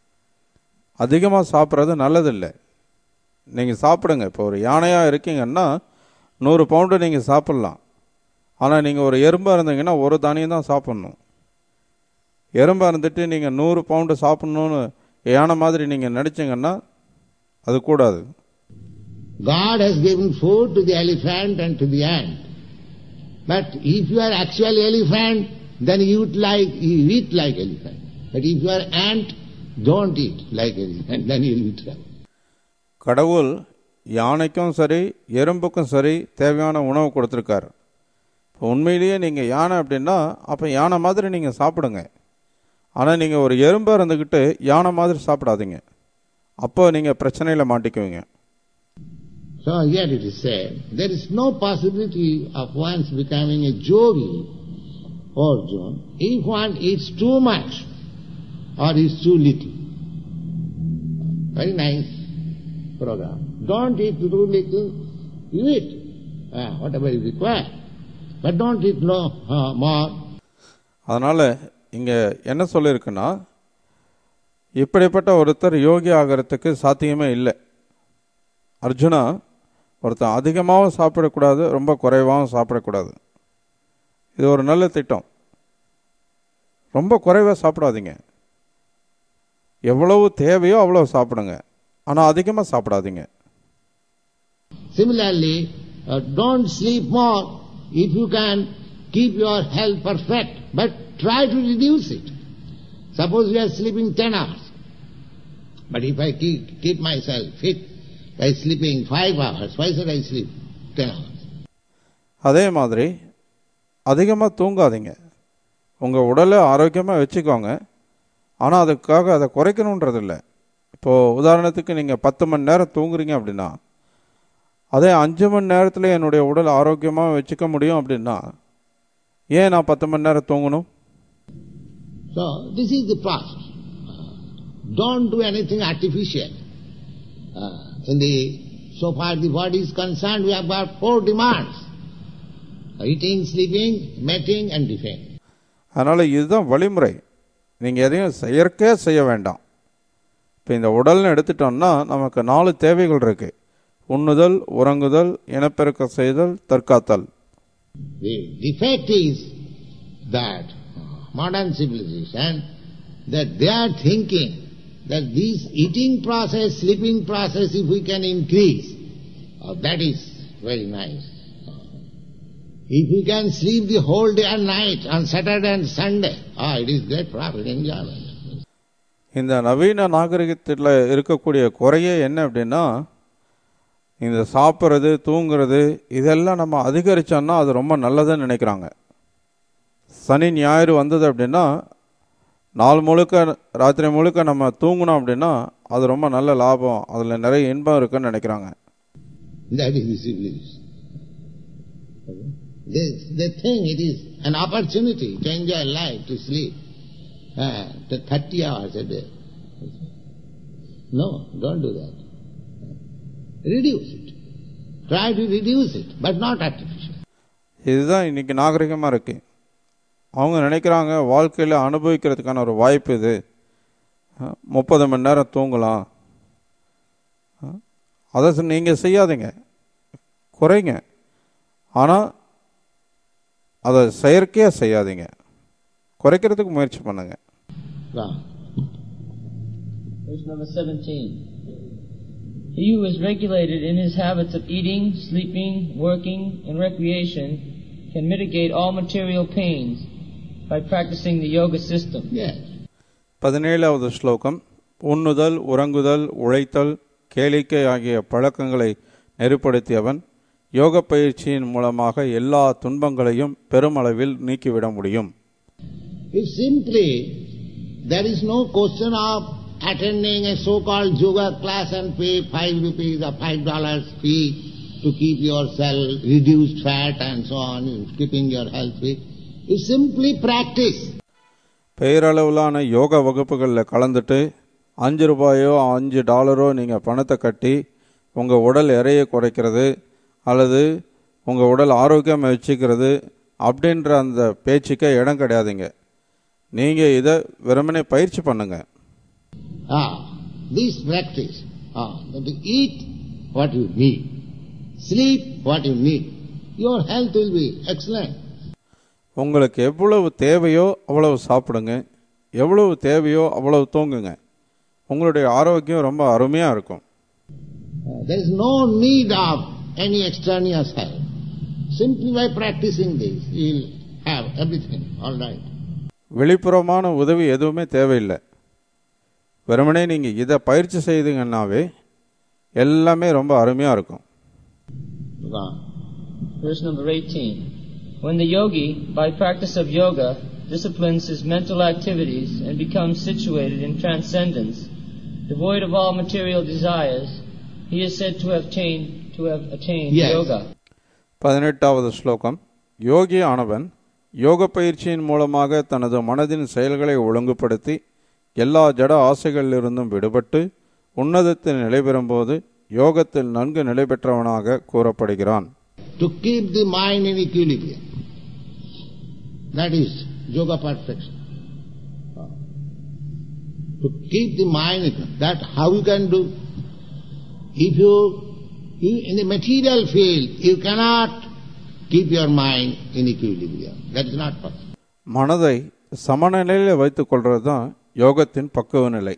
S2: அதிகமாக சாப்பிட்றது நல்லதில்லை நீங்கள் சாப்பிடுங்க இப்போ ஒரு யானையாக இருக்கீங்கன்னா நூறு பவுண்டு நீங்கள் சாப்பிட்லாம் ஆனால் நீங்கள் ஒரு எறும்பாக இருந்தீங்கன்னா ஒரு தானியம் தான் சாப்பிட்ணும் எறும்பாக இருந்துட்டு நீங்கள் நூறு பவுண்டு சாப்பிட்ணுன்னு யானை மாதிரி நீங்கள் நினச்சிங்கன்னா அது கூடாது
S4: God has given food to the elephant and to the ant. But if you are actual elephant, then you eat like, you eat like elephant. But if you are ant, don't eat like elephant, then you will be trouble.
S2: கடவுள் யானைக்கும் சரி எறும்புக்கும் சரி தேவையான உணவு கொடுத்துருக்காரு இப்போ உண்மையிலேயே நீங்கள் யானை அப்படின்னா அப்போ யானை மாதிரி நீங்கள் சாப்பிடுங்க ஆனால் நீங்கள் ஒரு எறும்பாக இருந்துக்கிட்டு யானை மாதிரி சாப்பிடாதீங்க அப்போ நீங்கள் பிரச்சனையில் மாட்டிக்குவீங்க
S4: So here it is said, there is no possibility of one's becoming a yogi, Arjun, if one eats too much or eats too little. Very nice program. Don't eat too little, you eat uh, whatever is required. But don't eat no uh, more.
S2: அதனால் இங்கே என்ன சொல்லியிருக்குன்னா இப்படிப்பட்ட ஒருத்தர் யோகி ஆகிறதுக்கு சாத்தியமே இல்லை அர்ஜுனா ஒருத்தன் அதிகமாகவும் சாப்பிடக்கூடாது ரொம்ப குறைவாகவும் சாப்பிடக்கூடாது இது ஒரு நல்ல திட்டம் ரொம்ப குறைவாக சாப்பிடாதீங்க எவ்வளவு தேவையோ அவ்வளோ சாப்பிடுங்க ஆனால் அதிகமாக சாப்பிடாதீங்க
S4: Similarly, uh, don't sleep more if you can keep your health perfect, but try to reduce it. Suppose you are sleeping 10 hours, but if I keep, keep myself fit by sleeping 5 hours, why should I sleep 10 hours?
S2: அதே மாதிரி அதிகமாக தூங்காதீங்க உங்கள் உடலை ஆரோக்கியமாக வச்சுக்கோங்க ஆனால் அதுக்காக அதை குறைக்கணுன்றது இல்லை இப்போது உதாரணத்துக்கு நீங்கள் பத்து மணி நேரம் தூங்குறீங்க அப்படின்னா அதே அஞ்சு மணி நேரத்தில் என்னுடைய உடல் ஆரோக்கியமாக வச்சுக்க முடியும் அப்படின்னா ஏன் நான் பத்து மணி நேரம் தூங்கணும்
S4: So, this is the process. Uh, don't do anything artificial. Uh, in the, so far the body is concerned, we have got four demands. Eating, sleeping, mating and defense.
S2: அதனால் இதுதான் வழிமுறை நீங்கள் எதையும் செயற்கையாக செய்ய வேண்டாம் இப்போ இந்த உடல்னு எடுத்துட்டோம்னா நமக்கு நாலு தேவைகள் இருக்குது உண்ணுதல் உறங்குதல் இனப்பெருக்கம் செய்தல் தற்காத்தல்
S4: The defect is that modern civilization, that they are thinking that this eating process, sleeping process, if we can increase, uh, that is very nice. If we can sleep the whole day and night on Saturday and Sunday, ah, it is great profit, enjoyment.
S2: இந்த நவீன நாகரிகத்தில் இருக்கக்கூடிய குறையே என்ன அப்படின்னா இந்த சாப்பிட்றது தூங்குறது இதெல்லாம் நம்ம அதிகரிச்சோம்னா அது ரொம்ப நல்லதுன்னு நினைக்கிறாங்க சனி ஞாயிறு வந்தது அப்படின்னா நாள் முழுக்க ராத்திரி முழுக்க நம்ம தூங்கினோம் அப்படின்னா அது ரொம்ப நல்ல லாபம் அதில் நிறைய இன்பம் இருக்குன்னு நினைக்கிறாங்க
S4: That is the civilization. They, they think it is an opportunity to enjoy life, to sleep. Uh, to 30 hours a day. No, don't do that. Reduce it. Try to reduce it, but not artificial.
S2: இதுதான் இன்னைக்கு நாகரிகமாக இருக்கு அவங்க நினைக்கிறாங்க வாழ்க்கையில் அனுபவிக்கிறதுக்கான ஒரு வாய்ப்பு இது முப்பது மணி நேரம் தூங்கலாம் அஹ், அதை நீங்கள் செய்யாதீங்க குறைங்க ஆனால் அதை செயற்கையாக செய்யாதீங்க குறைக்கிறதுக்கு முயற்சி பண்ணுங்க
S4: Wow.
S3: Verse number 17. He who is regulated in his habits of eating, sleeping, working, and recreation can mitigate all material pains by practicing the yoga system.
S4: Yes.
S2: பதினேழாவது ஸ்லோகம் உண்ணுதல் உறங்குதல் உழைத்தல் கேளிக்கை ஆகிய பழக்கங்களை நெறிப்படுத்தியவன் யோக பயிற்சியின் மூலமாக எல்லா துன்பங்களையும் பெருமளவில் நீக்கிவிட முடியும்
S4: If simply there is no question of attending a so-called yoga class and pay five rupees or five dollars fee to keep yourself reduced fat and so on, keeping your health fit. You simply practice.
S2: பெயரளவிலான யோக வகுப்புகளில் கலந்துட்டு அஞ்சு ரூபாயோ அஞ்சு டாலரோ நீங்கள் பணத்தை கட்டி உங்கள் உடல் எடையை குறைக்கிறது அல்லது உங்கள் உடல் ஆரோக்கியமாக வச்சுக்கிறது அப்படின்ற அந்த பேச்சுக்கே இடம் கிடையாதுங்க நீங்கள் இதை வெறுமனே பயிற்சி பண்ணுங்க
S4: Ah, this practice, ah, that to eat what you need, sleep what you need, your health will be excellent.
S2: உங்களுக்கு எவ்வளவு தேவையோ அவ்வளவு சாப்பிடுங்க எவ்வளவு தேவையோ அவ்வளவு தூங்குங்க உங்களுடைய ஆரோக்கியம் ரொம்ப அருமையாக இருக்கும்
S4: Uh, there is no need of any extraneous help. Simply by practicing this, you will have everything all right.
S2: வெளிப்புறமான உதவி எதுவுமே தேவையில்லை வெறுமனே நீங்கள் இதை பயிற்சி செய்தீங்கன்னாவே எல்லாமே ரொம்ப அருமையாக இருக்கும்
S4: Ah.
S3: Verse number 18. When the yogi, by practice of yoga, disciplines his mental activities and becomes situated in transcendence, devoid of all material desires, he is said to have attained, to have attained
S4: Yes.
S3: yoga.
S2: பதினெட்டாவது ஸ்லோகம் யோகி ஆனவன் யோக பயிற்சியின் மூலமாக தனது மனதின் செயல்களை ஒழுங்குபடுத்தி எல்லா ஜட ஆசைகளிலிருந்தும் விடுபட்டு உன்னதத்தில் நிலை பெறும்போது யோகத்தில் நன்கு நிலை பெற்றவனாக கூறப்படுகிறான்
S4: To keep the mind in equilibrium. That is yoga perfection. Ah. To keep the mind, in- that how you can do? If you, you in the material field, you cannot keep your mind in equilibrium. That is not possible.
S2: மனதை சமநிலையில் வைத்துக் கொள்வது தான் யோகத்தின் பக்குவ நிலை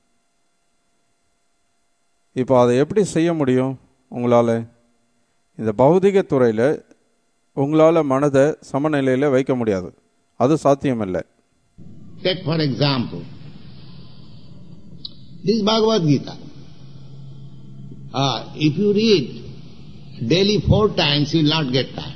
S2: இப்போ அதை எப்படி செய்ய முடியும் உங்களால் இந்த பௌதிக துறையில் உங்களால் மனதை சமநிலையில் வைக்க முடியாது அது சாத்தியமில்லை
S4: Take for example, this Bhagavad Gita. Ah, if you read daily four times, you will not get tired.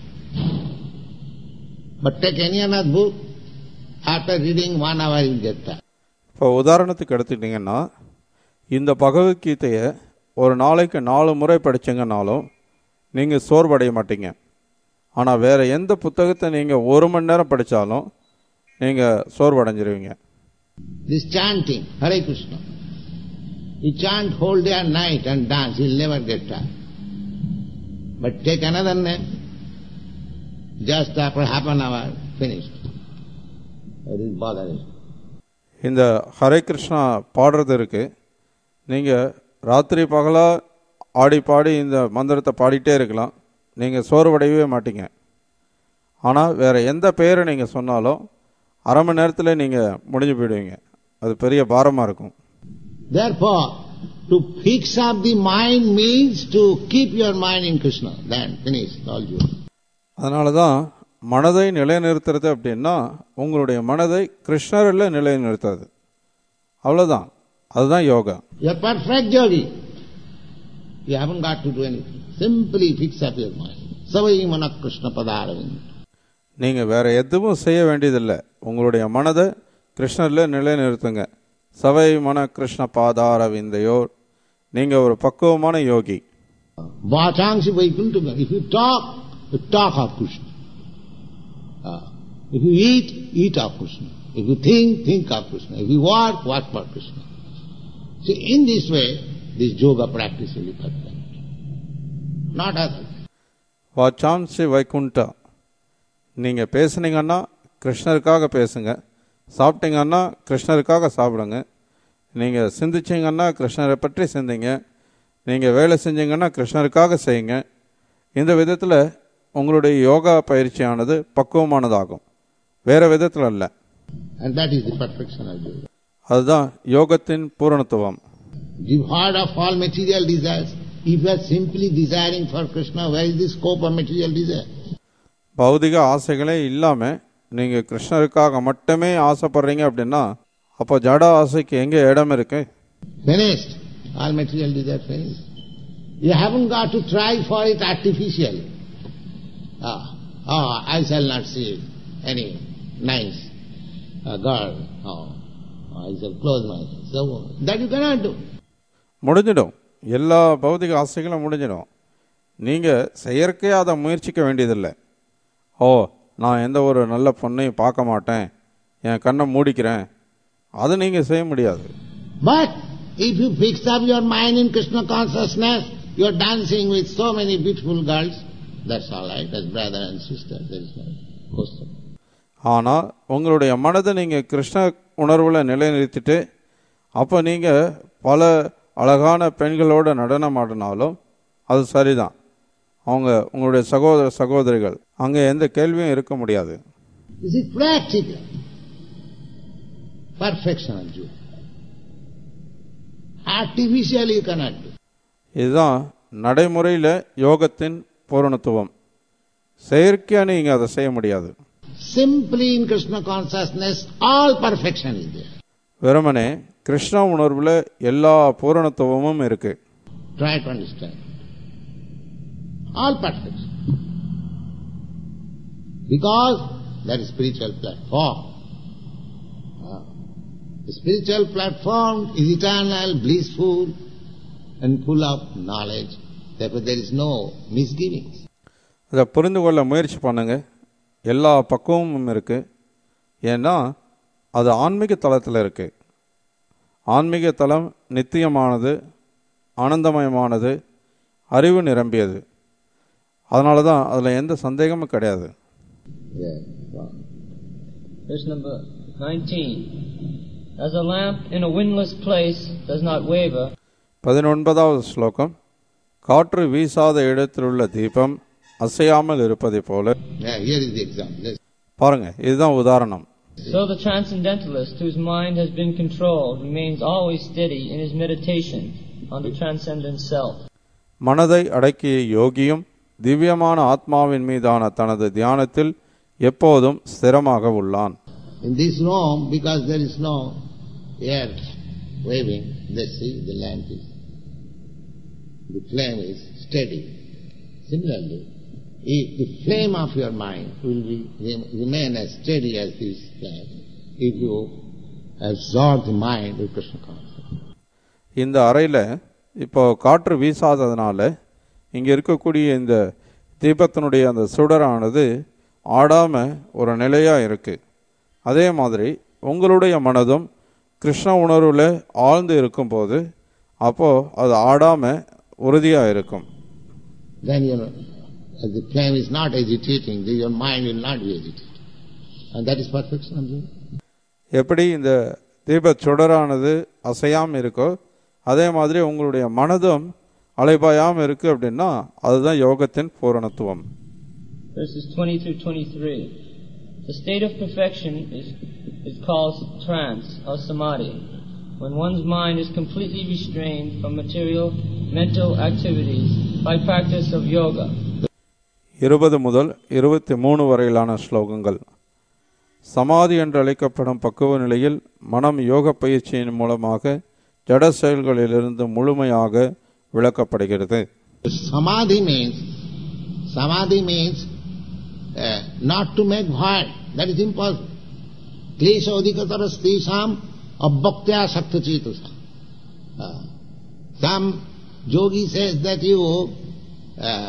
S4: But take any another book, after reading one hour, you will get tired.
S2: இப்போ உதாரணத்துக்கு எடுத்துக்கிட்டிங்கன்னா இந்த பகவத்கீதையை ஒரு நாளைக்கு நாலு முறை படிச்சீங்கன்னாலும் நீங்கள் சோர்வடைய மாட்டீங்க ஆனால் வேறு எந்த புத்தகத்தை நீங்கள் ஒரு மணி நேரம் படித்தாலும் நீங்கள் சோர்வடைஞ்சிருவீங்க
S4: This chanting, Hare Krishna. You chant whole day and night and dance, you'll never get tired. But take another name, just after half an hour, finished. It is bothering.
S2: இந்த ஹரே கிருஷ்ணா பாடுறது இருக்கு நீங்கள் ராத்திரி பகலாக ஆடி பாடி இந்த மந்திரத்தை பாடிட்டே இருக்கலாம் நீங்கள் சோர்வடையவே மாட்டீங்க ஆனால் வேறு எந்த பெயரை நீங்கள் சொன்னாலும் அரை மணி நேரத்தில் நீங்கள் முடிஞ்சு போயிடுவீங்க அது பெரிய பாரமாக இருக்கும்
S4: Therefore, to fix up the mind means to keep your mind in Krishna. Then finish all you.
S2: அதனால தான் மனதை நிலைநிறுத்துறது அப்படின்னா உங்களுடைய மனதை கிருஷ்ணரில் நிலைநிறுத்துறது அவ்வளோதான் அதுதான் yoga
S4: You're perfect yogi. You haven't got to do anything. Simply fix up your mind. Savai mana Krishna padaravind.
S2: நீங்கள் வேற எதுவும் செய்ய வேண்டியதில்லை உங்களுடைய மனதை கிருஷ்ணரில் நிலைநிறுத்துங்க சவை மன கிருஷ்ண பாதார விந்தையோர் நீங்கள் ஒரு பக்குவமான யோகி
S4: Vachangsi Vaikuntha. If you talk, you talk of Krishna. Ah. If you eat, eat of Krishna. If you think, think of Krishna. If you work, work for Krishna. See, in this way, this yoga practice will be perfect. Not other.
S2: வாச்சாம்சி வைகுண்டா நீங்கள் பேசுனீங்கன்னா கிருஷ்ணருக்காக பேசுங்க சாப்பிட்டீங்கன்னா கிருஷ்ணருக்காக சாப்பிடுங்க நீங்கள் சிந்திச்சீங்கன்னா கிருஷ்ணரை பற்றி சிந்திங்க நீங்கள் வேலை செஞ்சீங்கன்னா கிருஷ்ணருக்காக செய்யுங்க இந்த விதத்தில் உங்களுடைய யோகா பயிற்சியானது பக்குவமானதாகும் வேறு விதத்தில் அல்ல
S4: And that is the perfection of yoga.
S2: அதுதான் யோகத்தின் பூரணத்துவம்
S4: Devoid of all material desires. If you are simply desiring for Krishna, where is the scope of material desire?
S2: பௌதிக ஆசைகளே இல்லாமல் நீங்கள் கிருஷ்ணருக்காக மட்டுமே ஆசைப்படுறீங்க அப்படின்னா அப்போ ஜட ஆசைக்கு எங்கே இடம் இருக்கு
S4: Finished. All material desire finished. You haven't got to try for it artificially. Ah, oh, I shall not see any nice uh, girl. Oh, I shall close myself. So that you cannot do.
S2: முடிஞ்சிடும் எல்லா பௌதிக ஆசைகளும் முடிஞ்சிடும் நீங்கள் செயற்கையாக அதை முயற்சிக்க வேண்டியதில்லை ஓ நான் எந்த ஒரு நல்ல பொண்ணையும் பார்க்க மாட்டேன் என் கண்ணை மூடிக்கிறேன் அதை நீங்கள் செய்ய முடியாது
S4: But if you fix up your mind in Krishna consciousness, you are dancing with so many beautiful girls. That's all right, as brother and sister. There is no. question.
S2: ஆனால் உங்களுடைய மனதை நீங்கள் கிருஷ்ண உணர்வில் நிலைநிறுத்திட்டு அப்போ நீங்கள் பல அழகான பெண்களோட நடனம் ஆடினாலும் அது சரிதான் அவங்க உங்களுடைய சகோதர சகோதரிகள் அங்கே எந்த கேள்வியும் இருக்க முடியாது
S4: This is practical. Perfection of Jew. Artificially you cannot do.
S2: இதுதான் நடைமுறையில் யோகத்தின் பூரணத்துவம் செயற்கையாக நீங்கள் அதை செய்ய முடியாது
S4: Simply in Krishna consciousness, all perfection is there.
S2: வெறுமனே கிருஷ்ண உணர்வில் எல்லா பூரணத்துவமும் இருக்கு
S4: Try to understand. All perfection. Because that is spiritual platform. Ah. The spiritual platform is eternal, blissful, and full of knowledge. Therefore there is no misgivings.
S2: அதை புரிந்து கொள்ள முயற்சி பண்ணுங்க எல்லா பக்குவமும் இருக்கு ஏன்னா அது ஆன்மீக தளத்தில் இருக்கு ஆன்மீக தளம் நித்தியமானது ஆனந்தமயமானது அறிவு நிரம்பியது அதனால தான் அதில் எந்த சந்தேகமும் கிடையாது
S4: Yeah.
S3: Verse number 19. As a lamp in a windless place does not waver,
S2: பதினொன்பதாவது ஸ்லோகம் காற்று வீசாத இடத்திலுள்ள தீபம் அசையாமல் இருப்பதைப் போல
S4: Yeah, here is the example. Let's-
S2: பாருங்க இதுதான் உதாரணம்
S3: so the transcendentalist whose mind has been controlled remains always steady in his meditation on the transcendent self.
S2: மனதை அடக்கிய யோகியும் திவ்யமான ஆத்மாவின் மீதான தனது தியானத்தில் எப்போதும் ஸ்திரமாக உள்ளான்
S4: In this room, because there is no air waving, let's see, the lamp is, the flame is steady. Similarly, if the flame of your mind will be, remain as steady as this flame, if you absorb the mind with Krishna consciousness.
S2: இந்த அறையில் இப்போ காற்று வீசாததுனால இங்கே இருக்கக்கூடிய இந்த தீபத்தினுடைய அந்த சுடரானது ஆடாம ஒரு நிலையாக இருக்கு அதே மாதிரி உங்களுடைய மனதும் கிருஷ்ண உணர்வில் ஆழ்ந்து இருக்கும்போது அப்போ அது ஆடாம உறுதியாக இருக்கும்
S4: Then you know, as the flame is not agitating, then your mind will not be agitated. And that is perfection of Jnana.
S2: எப்படி இந்த தீப சுடரானது அசையாம இருக்கோ அதே மாதிரி உங்களுடைய மனதும் அலைபாயாம இருக்கு அப்படின்னா அதுதான் யோகத்தின் பூரணத்துவம்
S3: Verses 20 through 23. The state of perfection is, is called trance or samadhi, when one's mind is completely restrained from material mental activities by practice of yoga.
S2: இருபது முதல் இருபத்தி மூணு வரையிலான ஸ்லோகங்கள் சமாதி என்று அழைக்கப்படும் பக்குவ நிலையில் மனம் யோக பயிற்சியின் மூலமாக ஜட செயல்களிலிருந்து முழுமையாக விளக்கப்படுகிறது
S4: Samadhi means, samadhi means uh, not to make void. That is impossible. Klesha adhikatara stisham abhaktya sakta chetusa. Uh, some yogi says that you uh,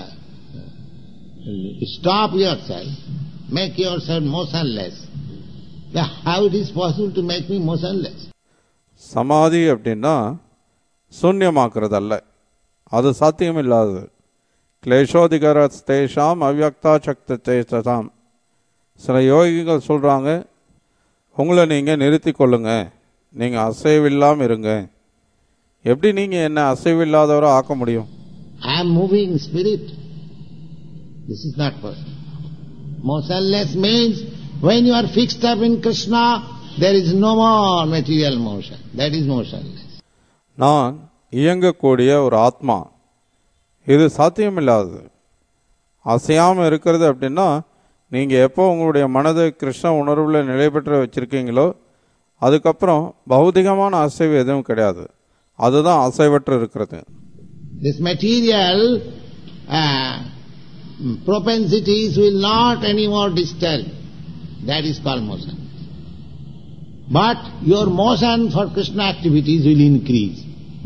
S4: stop yourself, make yourself motionless. Then how it is possible to make me motionless?
S2: சமாதி அப்படின்னா சூன்யமாக்குறது அல்ல அது சாத்தியமில்லாதது கிளேஷோதிகர தேஷாம் அவ்யக்தா சக்த சேஷதாம் சில யோகிகள் சொல்றாங்க உங்களை நீங்க நிறுத்தி கொள்ளுங்க நீங்க அசைவில்லாம இருங்க எப்படி நீங்க என்ன அசைவில்லாதவரை ஆக்க முடியும்
S4: I am moving spirit. This is not possible. Motionless means when you are fixed up in Krishna, there is no more material motion. That is motionless.
S2: நான் இயங்கக்கூடிய ஒரு ஆத்மா இது சாத்தியமில்லாதது அசையாம இருக்கிறது அப்படின்னா நீங்க எப்போ உங்களுடைய மனதை கிருஷ்ண உணர்வுல நிலை பெற்று வச்சிருக்கீங்களோ அதுக்கப்புறம் பௌதிகமான அசைவு எதுவும் கிடையாது அதுதான் அசைவற்று இருக்கிறது
S4: This material uh, propensities will not anymore disturb. That is called motion. But your motion for Krishna activities will increase.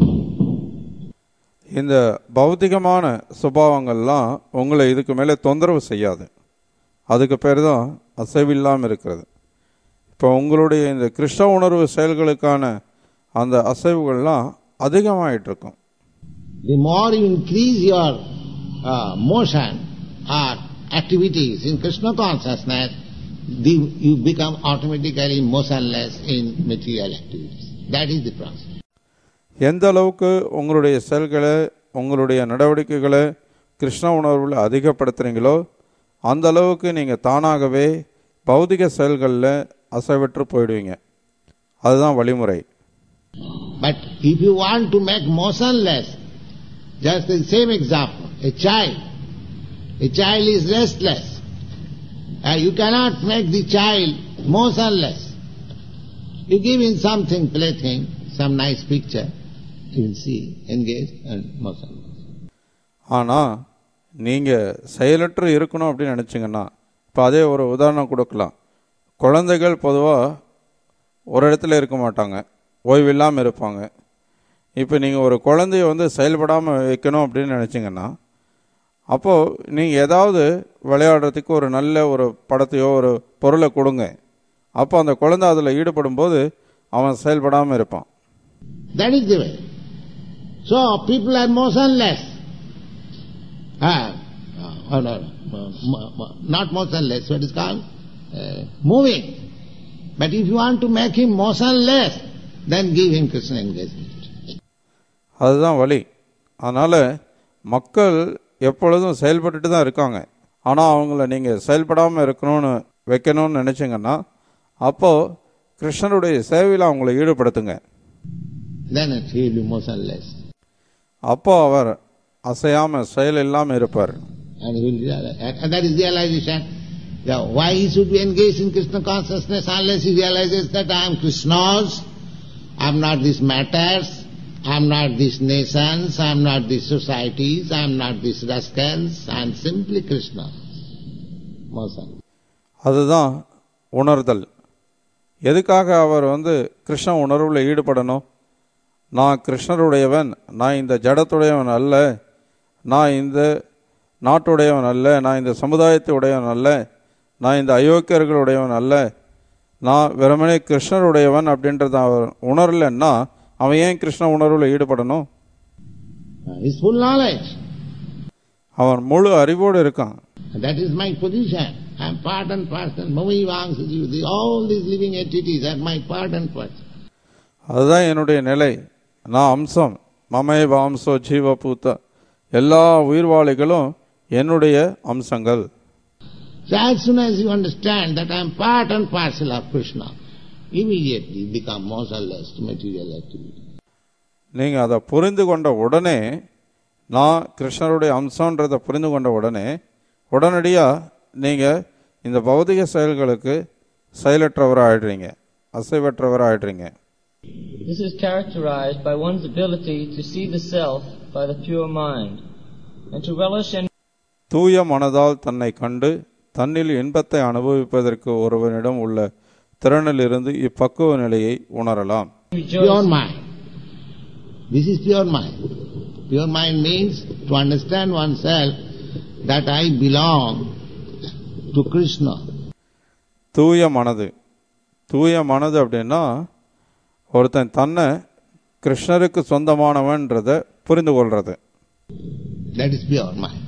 S2: இந்த பௌதிகமான சுபாவங்கள்லாம் உங்களை இதுக்கு மேலே தொந்தரவு செய்யாது அதுக்கு பேர் தான் அசைவில்லாமல் இருக்கிறது இப்போ உங்களுடைய இந்த கிருஷ்ண உணர்வு செயல்களுக்கான அந்த அசைவுகள்லாம் அதிகமாயிட்டு இருக்கும்
S4: The more you increase your uh, motion or activities in Krishna consciousness, the, you become automatically motionless in material activities. That is the process.
S2: எந்த அளவுக்கு உங்களுடைய செயல்களை உங்களுடைய நடவடிக்கைகளை கிருஷ்ண உணர்வில் அதிகப்படுத்துறீங்களோ அந்த அளவுக்கு நீங்கள் தானாகவே பௌதிக செயல்களில் அசைவற்று போயிடுவீங்க அதுதான் வழிமுறை
S4: But if you want to make motionless, just the same example, a child. A child is restless. Uh, you cannot make the child motionless. You give him something, plaything, some nice picture, he will see, engage and motionless.
S2: ஆனால் நீங்கள் செயலற்று இருக்கணும் அப்படின்னு நினச்சிங்கன்னா இப்போ அதே ஒரு உதாரணம் கொடுக்கலாம் குழந்தைகள் பொதுவாக ஒரு இடத்துல இருக்க மாட்டாங்க ஓய்வில்லாமல் இருப்பாங்க இப்போ நீங்கள் ஒரு குழந்தைய வந்து செயல்படாமல் வைக்கணும் அப்படின்னு நினச்சிங்கன்னா அப்போது நீங்கள் ஏதாவது விளையாடுறதுக்கு ஒரு நல்ல ஒரு படத்தையோ ஒரு பொருளை கொடுங்க அப்போ அந்த குழந்தை அதில் ஈடுபடும் போது அவன் செயல்படாமல் இருப்பான்
S4: That is the way. So people are motionless. Ah, uh, oh, no, no, mo- mo- not motionless, what is called? Uh, moving. But if you want to make him motionless, then give him Krishna engagement.
S2: அதுதான் வழி அதனால் மக்கள் எப்பொழுதும் செயல்பட்டுட்டு தான் இருக்காங்க ஆனால் அவங்கள நீங்கள் செயல்படாமல் இருக்கணும்னு வைக்கணும்னு நினச்சிங்கன்னா அப்போது கிருஷ்ணருடைய சேவையில் அவங்கள ஈடுபடுத்துங்க
S4: Then he will be motionless.
S2: அப்போ அவர் அசையாமல் செயல் இல்லாமல் இருப்பார்
S4: And he will realize, and that is realization. Yeah, why he should be engaged in Krishna consciousness unless he realizes that I am Krishna's, I am not these matters, I am not these nations, I am not these societies, I am not these rascals, I am simply Krishna. Motion.
S2: அதுதான் உணர்தல் எதுக்காக அவர் வந்து கிருஷ்ண உணர்வில் ஈடுபடணும் நான் கிருஷ்ணருடையவன் நான் இந்த ஜடத்துடையவன் அல்ல நான் இந்த நாட்டுடையவன் அல்ல நான் இந்த சமுதாயத்தை உடையவன் அல்ல நான் இந்த அயோக்கியர்களுடையவன் அல்ல நான் வெறுமனே கிருஷ்ணருடையவன் அப்படின்றத அவர் உணரலைன்னா அவன் ஏன் கிருஷ்ண உணர்வில் ஈடுபடணும்
S4: Uh, His full knowledge.
S2: அவன் முழு அறிவோடு இருக்கான்
S4: And that is my position. I am part and parcel. Mami Vangsa Jiva. All these living entities are my part and parcel.
S2: அதுதான் என்னுடைய நிலை நான் அம்சம் மமே வாம்சோ ஜீவபூத்த எல்லா உயிர்வாளிகளும் என்னுடைய அம்சங்கள்
S4: So as soon as you understand that I am part and parcel of Krishna, immediately you become motionless to material activity.
S2: நீங்கள் அதை புரிந்து கொண்ட உடனே நான் கிருஷ்ணருடைய அம்சன்றதை புரிந்து கொண்ட உடனே உடனடியாக நீங்கள் இந்த பௌதிக செயல்களுக்கு செயலற்றவராக ஆயிடுறீங்க அசைவற்றவராக ஆயிடுறீங்க
S3: This is characterized by one's ability to see the self by the pure mind, and to relish and
S2: தூய மனதால் தன்னை கண்டு தன்னில் இன்பத்தை அனுபவிப்பதற்கு ஒருவனிடம் உள்ள திறனிலிருந்து இப்பக்குவ நிலையை உணரலாம்
S3: rejoice
S4: Pure mind. This is pure mind. Pure mind means to understand oneself that I belong to Krishna.
S2: தூய மனது தூய மனது அப்படின்னா ஒருத்தன் தன்னை கிருஷ்ணருக்கு சொந்தமானவன்றதை புரிந்து கொள்றது
S4: That is pure mind.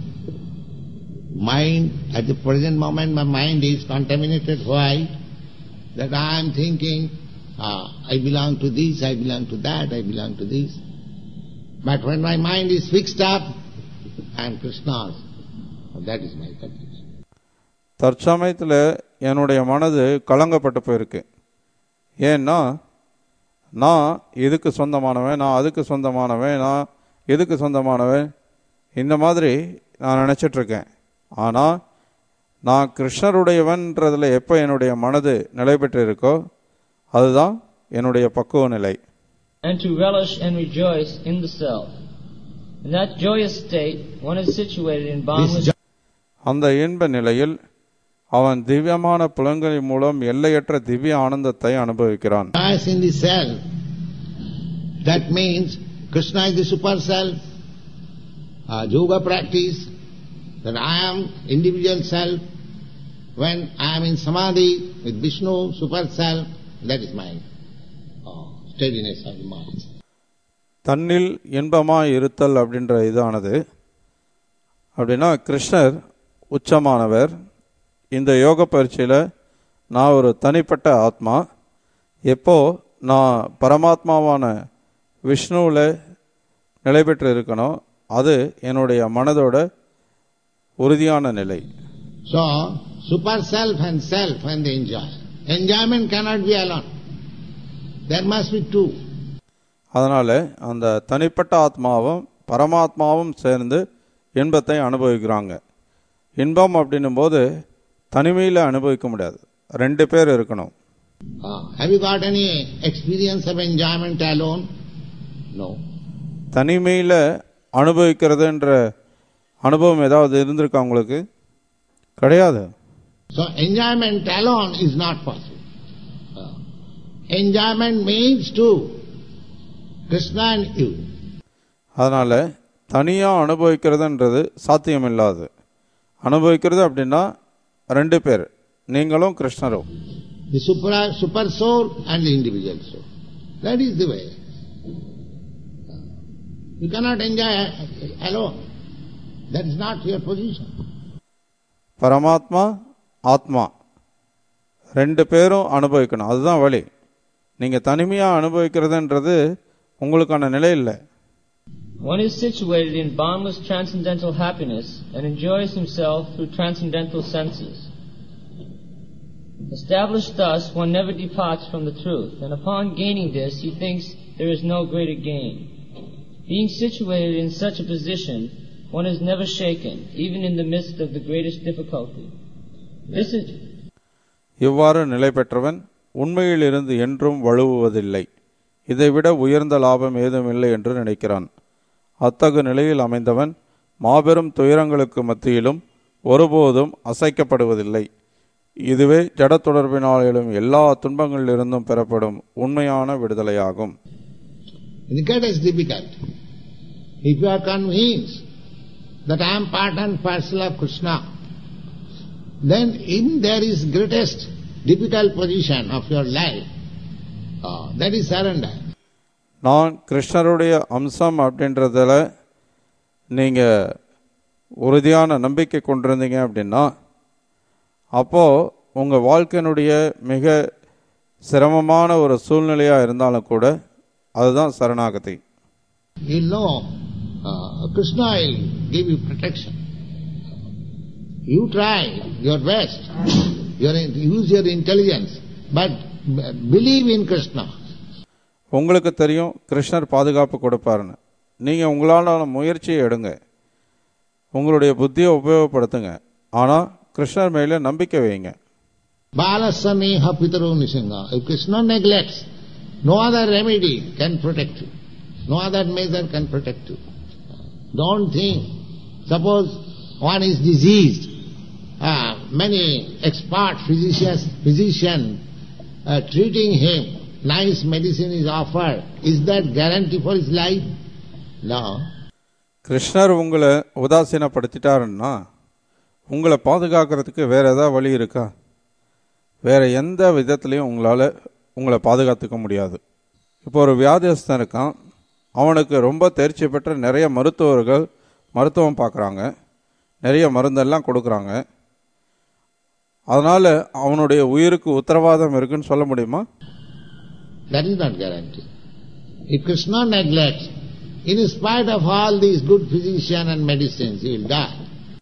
S4: Mind, at the present moment my mind is contaminated. Why? That I am thinking, ah, I belong to this, I belong to that, I belong to this. But when my mind is fixed up, I am Krishna's. That is my condition.
S2: தற்சமயத்தில் என்னுடைய மனது கலங்கப்பட்டு போயிருக்கு ஏன்னா நான் இதுக்கு சொந்தமானவன் நான் அதுக்கு சொந்தமானவன் நான் இதுக்கு சொந்தமானவன் இந்த மாதிரி நான் நினச்சிட்டு இருக்கேன் ஆனால் நான் கிருஷ்ணருடையவன்றதில் எப்போ என்னுடைய மனது நிலை பெற்று இருக்கோ அதுதான் என்னுடைய பக்குவ நிலை
S3: and to relish and rejoice in the self. In that joyous state, one is situated in
S4: This
S3: boundless
S4: jo-
S2: அந்த இன்ப நிலையில் அவன் திவ்யமான புலன்களின் மூலம் எல்லையற்ற திவ்ய ஆனந்தத்தை அனுபவிக்கிறான்
S4: joyous in the self. That means Krishna is the super self. Uh, yoga practice, that I am individual self. When I am in samadhi with Vishnu, super self, that is my uh, steadiness of the mind.
S2: தன்னில் இன்பமாய் இருத்தல் அப்படின்ற இதானது அப்படின்னா கிருஷ்ணர் உச்சமானவர் இந்த யோக பயிற்சியில் நான் ஒரு தனிப்பட்ட ஆத்மா எப்போ நான் பரமாத்மாவான விஷ்ணுவில் நிலை பெற்று இருக்கணும் அது என்னுடைய மனதோட உறுதியான நிலை
S4: So, super self and self when they enjoy. Enjoyment cannot be alone. There must be two.
S2: அதனால் அந்த தனிப்பட்ட ஆத்மாவும் பரமாத்மாவும் சேர்ந்து இன்பத்தை அனுபவிக்கிறாங்க இன்பம் அப்படின்னும் போது தனிமையில் அனுபவிக்க முடியாது ரெண்டு பேர் இருக்கணும்
S4: Ah, have you got any experience of enjoyment alone? No.
S2: தனிமையில் அனுபவிக்கிறதுன்ற அனுபவம் ஏதாவது இருந்திருக்கா உங்களுக்கு கிடையாது
S4: So enjoyment alone is not possible. Ah. Enjoyment means two. Krishna and you.
S2: அதனால் தனியாக அனுபவிக்கிறதுன்றது சாத்தியமில்லாது அனுபவிக்கிறது அப்படின்னா ரெண்டு பேர் நீங்களும் கிருஷ்ணரும்
S4: The super, super soul and the individual soul. That is the way. You cannot enjoy alone. That is not your position.
S2: பரமாத்மா ஆத்மா ரெண்டு பேரும் அனுபவிக்கணும் அதுதான் வழி நீங்கள் தனிமையாக அனுபவிக்கிறதுன்றது உங்களுக்கான நிலை இல்லை
S3: One is situated in boundless transcendental happiness and enjoys himself through transcendental senses. Established thus, one never departs from the truth, and upon gaining this, he thinks there is no greater gain. Being situated in such a position, one is never shaken, even in the midst of the greatest difficulty. This is,
S2: இவ்வாறு நிலை பெற்றவன் உண்மையிலிருந்து என்றும் வழுவுவதில்லை இதைவிட உயர்ந்த லாபம் ஏதுமில்லை என்று நினைக்கிறான் அத்தகு நிலையில் அமைந்தவன் மாபெரும் துயரங்களுக்கு மத்தியிலும் ஒருபோதும் அசைக்கப்படுவதில்லை இதுவே ஜட தொடர்பினால் எழும் எல்லா துன்பங்களிலிருந்தும் பெறப்படும் உண்மையான விடுதலையாகும்
S4: In the greatest difficulty, if you are convinced that I am part and parcel of Krishna, then in there is greatest difficult position of your life, ah, that is surrender.
S2: நான் கிருஷ்ணருடைய அம்சம் அப்படின்றதுல நீங்கள் உறுதியான நம்பிக்கை கொண்டிருந்தீங்க அப்படின்னா அப்போது உங்கள் வாழ்க்கையினுடைய மிக சிரமமான ஒரு சூழ்நிலையாக இருந்தாலும் கூட அதுதான் சரணாகதி
S4: You know, uh, Krishna will give you protection. You try your best, your, use your intelligence, but b- believe in Krishna.
S2: உங்களுக்கு தெரியும் கிருஷ்ணர் பாதுகாப்பு கொடுப்பாருன்னு நீங்கள் உங்களால் முயற்சியை எடுங்க உங்களுடைய புத்தியை உபயோகப்படுத்துங்க ஆனால் கிருஷ்ணர் மேலே நம்பிக்கை வைங்க
S4: Balasaneha pitaro nisanga. If Krishna neglects, no other remedy can protect you. No other measure can protect you. Don't think. Suppose one is diseased, uh, many expert physicians, physician uh, treating him, nice medicine is offered. Is that guarantee for his life? No.
S2: கிருஷ்ணர் உங்களை உதாசீனப்படுத்திட்டாருன்னா உங்களை பாதுகாக்கிறதுக்கு வேற ஏதாவது வழி இருக்கா வேற எந்த விதத்துலையும் உங்களால் உங்களை பாதுகாத்துக்க முடியாது இப்போ ஒரு வியாதியஸ்தன் இருக்கான் அவனுக்கு ரொம்ப தேர்ச்சி பெற்ற நிறைய மருத்துவர்கள் மருத்துவம் பார்க்குறாங்க நிறைய மருந்தெல்லாம் கொடுக்குறாங்க அதனால் அவனுடைய உயிருக்கு உத்தரவாதம் இருக்குன்னு சொல்ல முடியுமா
S4: That is not guarantee. If Krishna neglects, in spite of all these good physician and medicines, he will die.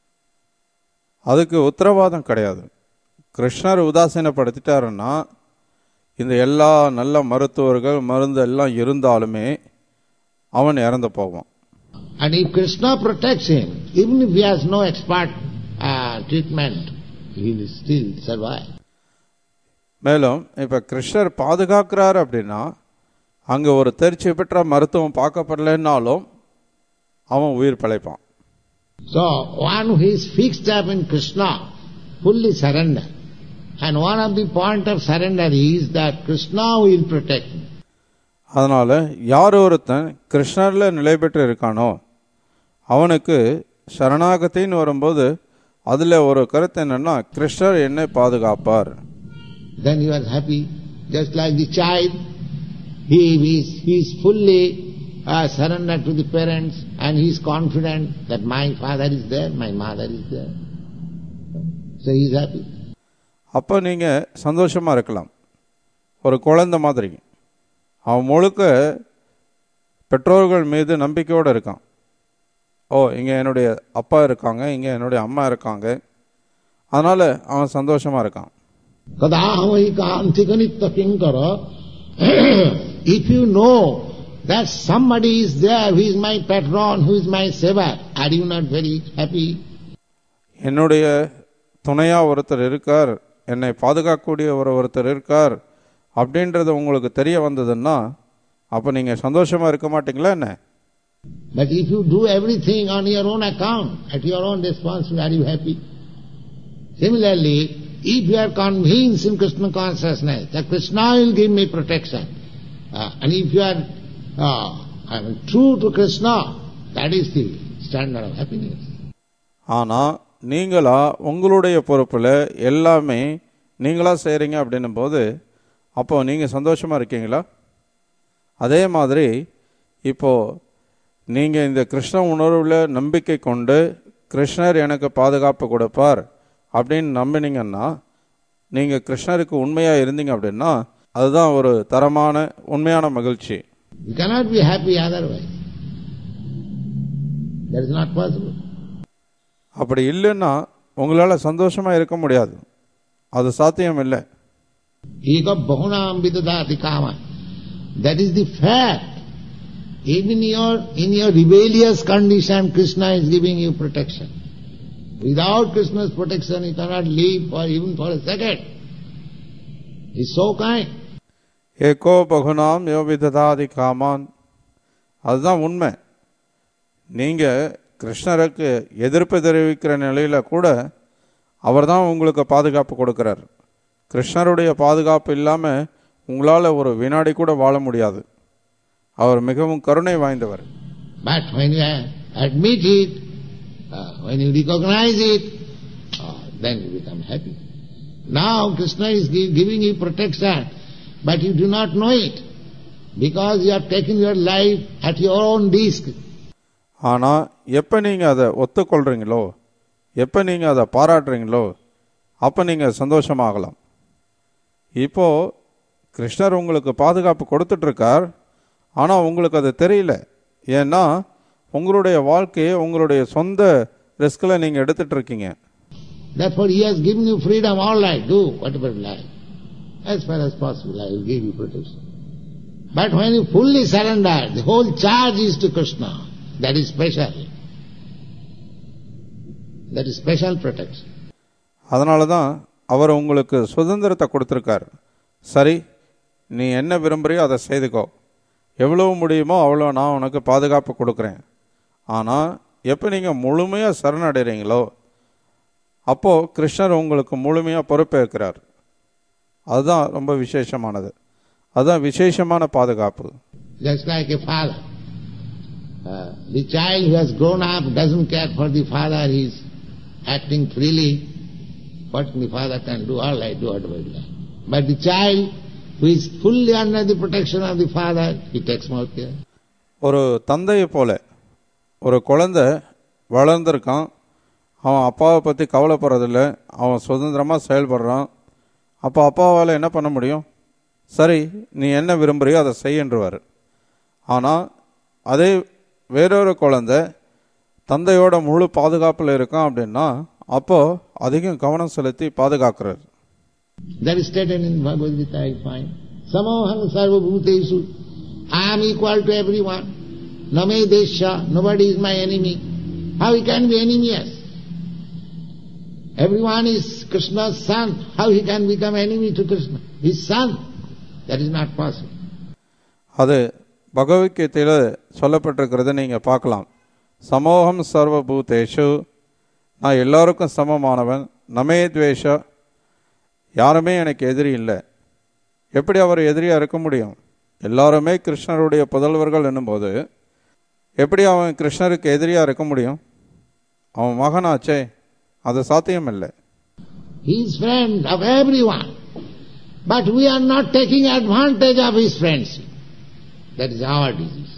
S2: அதுக்கு உத்தரவாதம் கிடையாது கிருஷ்ணர் உதாசீனப்படுத்திட்டாருன்னா இந்த எல்லா நல்ல மருத்துவர்கள் மருந்து எல்லாம் இருந்தாலுமே அவன் இறந்து போவான்
S4: And if Krishna protects him, even if he has no expert uh, treatment, he will still survive.
S2: மேலும் இப்போ கிருஷ்ணர் பாதுகாக்கிறார் அப்படின்னா அங்கே ஒரு தேர்ச்சி பெற்ற மருத்துவம் பார்க்கப்படலைன்னாலும் அவன் உயிர் பிழைப்பான்
S4: So, one who is fixed up in Krishna, fully surrender. And one of the point of surrender is that Krishna will protect me.
S2: அதனால் யார் ஒருத்தன் கிருஷ்ணரில் நிலை பெற்று இருக்கானோ அவனுக்கு சரணாகத்தின்னு வரும்போது அதில் ஒரு கருத்து என்னன்னா கிருஷ்ணர் என்னை பாதுகாப்பார்
S4: Then you are happy, just like the child. He is, he is fully uh, surrendered to the parents and he is confident that my father is there, my mother is there. So he is happy.
S2: அப்போ நீங்கள் சந்தோஷமாக இருக்கலாம் ஒரு குழந்தை மாதிரி அவன் முழுக்க பெற்றோர்கள் மீது நம்பிக்கையோடு இருக்கான் ஓ இங்கே என்னுடைய அப்பா இருக்காங்க இங்கே என்னுடைய அம்மா இருக்காங்க அதனால் அவன் சந்தோஷமாக இருக்கான்
S4: Kadahamahi kantika nitya kinkara. If you know that somebody is there who is my patron, who is my saver, are you not very happy?
S2: என்னுடைய துணையாக ஒருத்தர் இருக்கார் என்னை பாதுகாக்கக்கூடிய ஒரு ஒருத்தர் இருக்கார் அப்படின்றது உங்களுக்கு தெரிய வந்ததுன்னா அப்போ நீங்கள் சந்தோஷமாக இருக்க மாட்டீங்களா என்ன
S4: But if you do everything on your own account, at your own responsibility, are you happy? Similarly, if you are convinced in Krishna consciousness that Krishna will give me protection, uh, and if you are uh, I mean, true to Krishna, that is the standard of happiness.
S2: ஆனால் நீங்களா உங்களுடைய பொறுப்பில் எல்லாமே நீங்களா செய்கிறீங்க அப்படின்னும் போது அப்போ நீங்கள் சந்தோஷமாக இருக்கீங்களா அதே மாதிரி இப்போது நீங்கள் இந்த கிருஷ்ண உணர்வில் நம்பிக்கை கொண்டு கிருஷ்ணர் எனக்கு பாதுகாப்பு கொடுப்பார் அப்படின்னு நம்பினீங்கன்னா நீங்கள் கிருஷ்ணருக்கு உண்மையாக இருந்தீங்க அப்படின்னா அதுதான் ஒரு தரமான உண்மையான மகிழ்ச்சி
S4: You cannot be happy otherwise. That is not possible.
S2: அப்படி இல்லைன்னா உங்களால் சந்தோஷமாக இருக்க முடியாது அது சாத்தியம் இல்லை
S4: Eka bahunam vidadati kama. That is the fact. Even your, in your rebellious condition, Krishna is giving you protection. Without Krishna's protection, you cannot live for even for a second. He's so kind.
S2: ஏகோ பகுனாம் யோவிததாதி காமான் அதுதான் உண்மை நீங்கள் கிருஷ்ணருக்கு எதிர்ப்பு தெரிவிக்கிற நிலையில் கூட அவர் தான் உங்களுக்கு பாதுகாப்பு கொடுக்கிறார் கிருஷ்ணருடைய பாதுகாப்பு இல்லாமல் உங்களால் ஒரு வினாடி கூட வாழ முடியாது அவர் மிகவும் கருணை வாய்ந்தவர்
S4: But when you admit it, uh, when you recognize it, uh, then you become happy. Now Krishna is gi- giving you protection, but you do not know it. Because you have taken your life at your own risk.
S2: ஆனால் எப்போ நீங்கள் அதை ஒத்துக்கொள்கிறீங்களோ எப்போ நீங்கள் அதை பாராட்டுறீங்களோ அப்போ நீங்கள் சந்தோஷமாகலாம் இப்போது கிருஷ்ணர் உங்களுக்கு பாதுகாப்பு கொடுத்துட்ருக்கார் ஆனால் உங்களுக்கு அது தெரியல ஏன்னா உங்களுடைய வாழ்க்கையை உங்களுடைய சொந்த ரிஸ்கில் நீங்கள் எடுத்துட்டு இருக்கீங்க
S4: Therefore he has given you freedom, all right, do whatever you like. As far as possible, I will give you protection. But when you fully surrender, the whole charge is to Krishna. That is special. That is special protection.
S2: அதனால தான் அவர் உங்களுக்கு சுதந்திரத்தை கொடுத்துருக்கார் சரி நீ என்ன விரும்புறியோ அதை செய்துக்கோ எவ்வளவு முடியுமோ அவ்வளோ நான் உனக்கு பாதுகாப்பு கொடுக்குறேன் ஆனால் எப்போ நீங்கள் முழுமையாக சரணடைகிறீங்களோ அப்போது கிருஷ்ணர் உங்களுக்கு முழுமையாக பொறுப்பேற்கிறார் அதுதான் ரொம்ப விசேஷமானது அதுதான் விசேஷமான பாதுகாப்பு
S4: Just like a father. Uh, the child who has grown up doesn't care for the father, he is acting freely. What the father can do, all right, do whatever he like. But the child who is fully under the protection of the father, he takes more care.
S2: ஒரு தந்தையை போல ஒரு குழந்தை வளர்ந்துருக்கான் அவன் அப்பாவை பற்றி கவலைப்படுறதில்ல அவன் சுதந்திரமாக செயல்படுறான் அப்போ அப்பாவால் என்ன பண்ண முடியும் சரி நீ என்ன விரும்புறியோ அதை செய்யன்றுவார் ஆனால் அதே வேறொரு குழந்தை தந்தையோட முழு பாதுகாப்பில் இருக்கான் அப்படின்னா அப்போது அதிகம் கவனம் செலுத்தி பாதுகாக்கிறார்
S4: That is stated in Bhagavad Gita, I find. Samoham sarva bhuteshu. I am equal to everyone. Name desha, nobody is my enemy. How he can be enemious? Everyone is Krishna's son. How he can become enemy to Krishna? His son. That is not possible.
S2: அது பகவத்கீதையில் சொல்லப்பட்டிருக்கிறத நீங்கள் பார்க்கலாம் சமோகம் சர்வபூதேஷு நான் எல்லாருக்கும் சமமானவன் நமே துவேஷ யாருமே எனக்கு எதிரி இல்லை எப்படி அவர் எதிரியாக இருக்க முடியும் எல்லாருமே கிருஷ்ணருடைய புதல்வர்கள் என்னும்போது எப்படி அவன் கிருஷ்ணருக்கு எதிரியாக இருக்க முடியும் அவன் மகனாச்சே அது சாத்தியம் இல்லை
S4: He is friend of everyone. But we are not taking advantage of his friendship. That is our disease.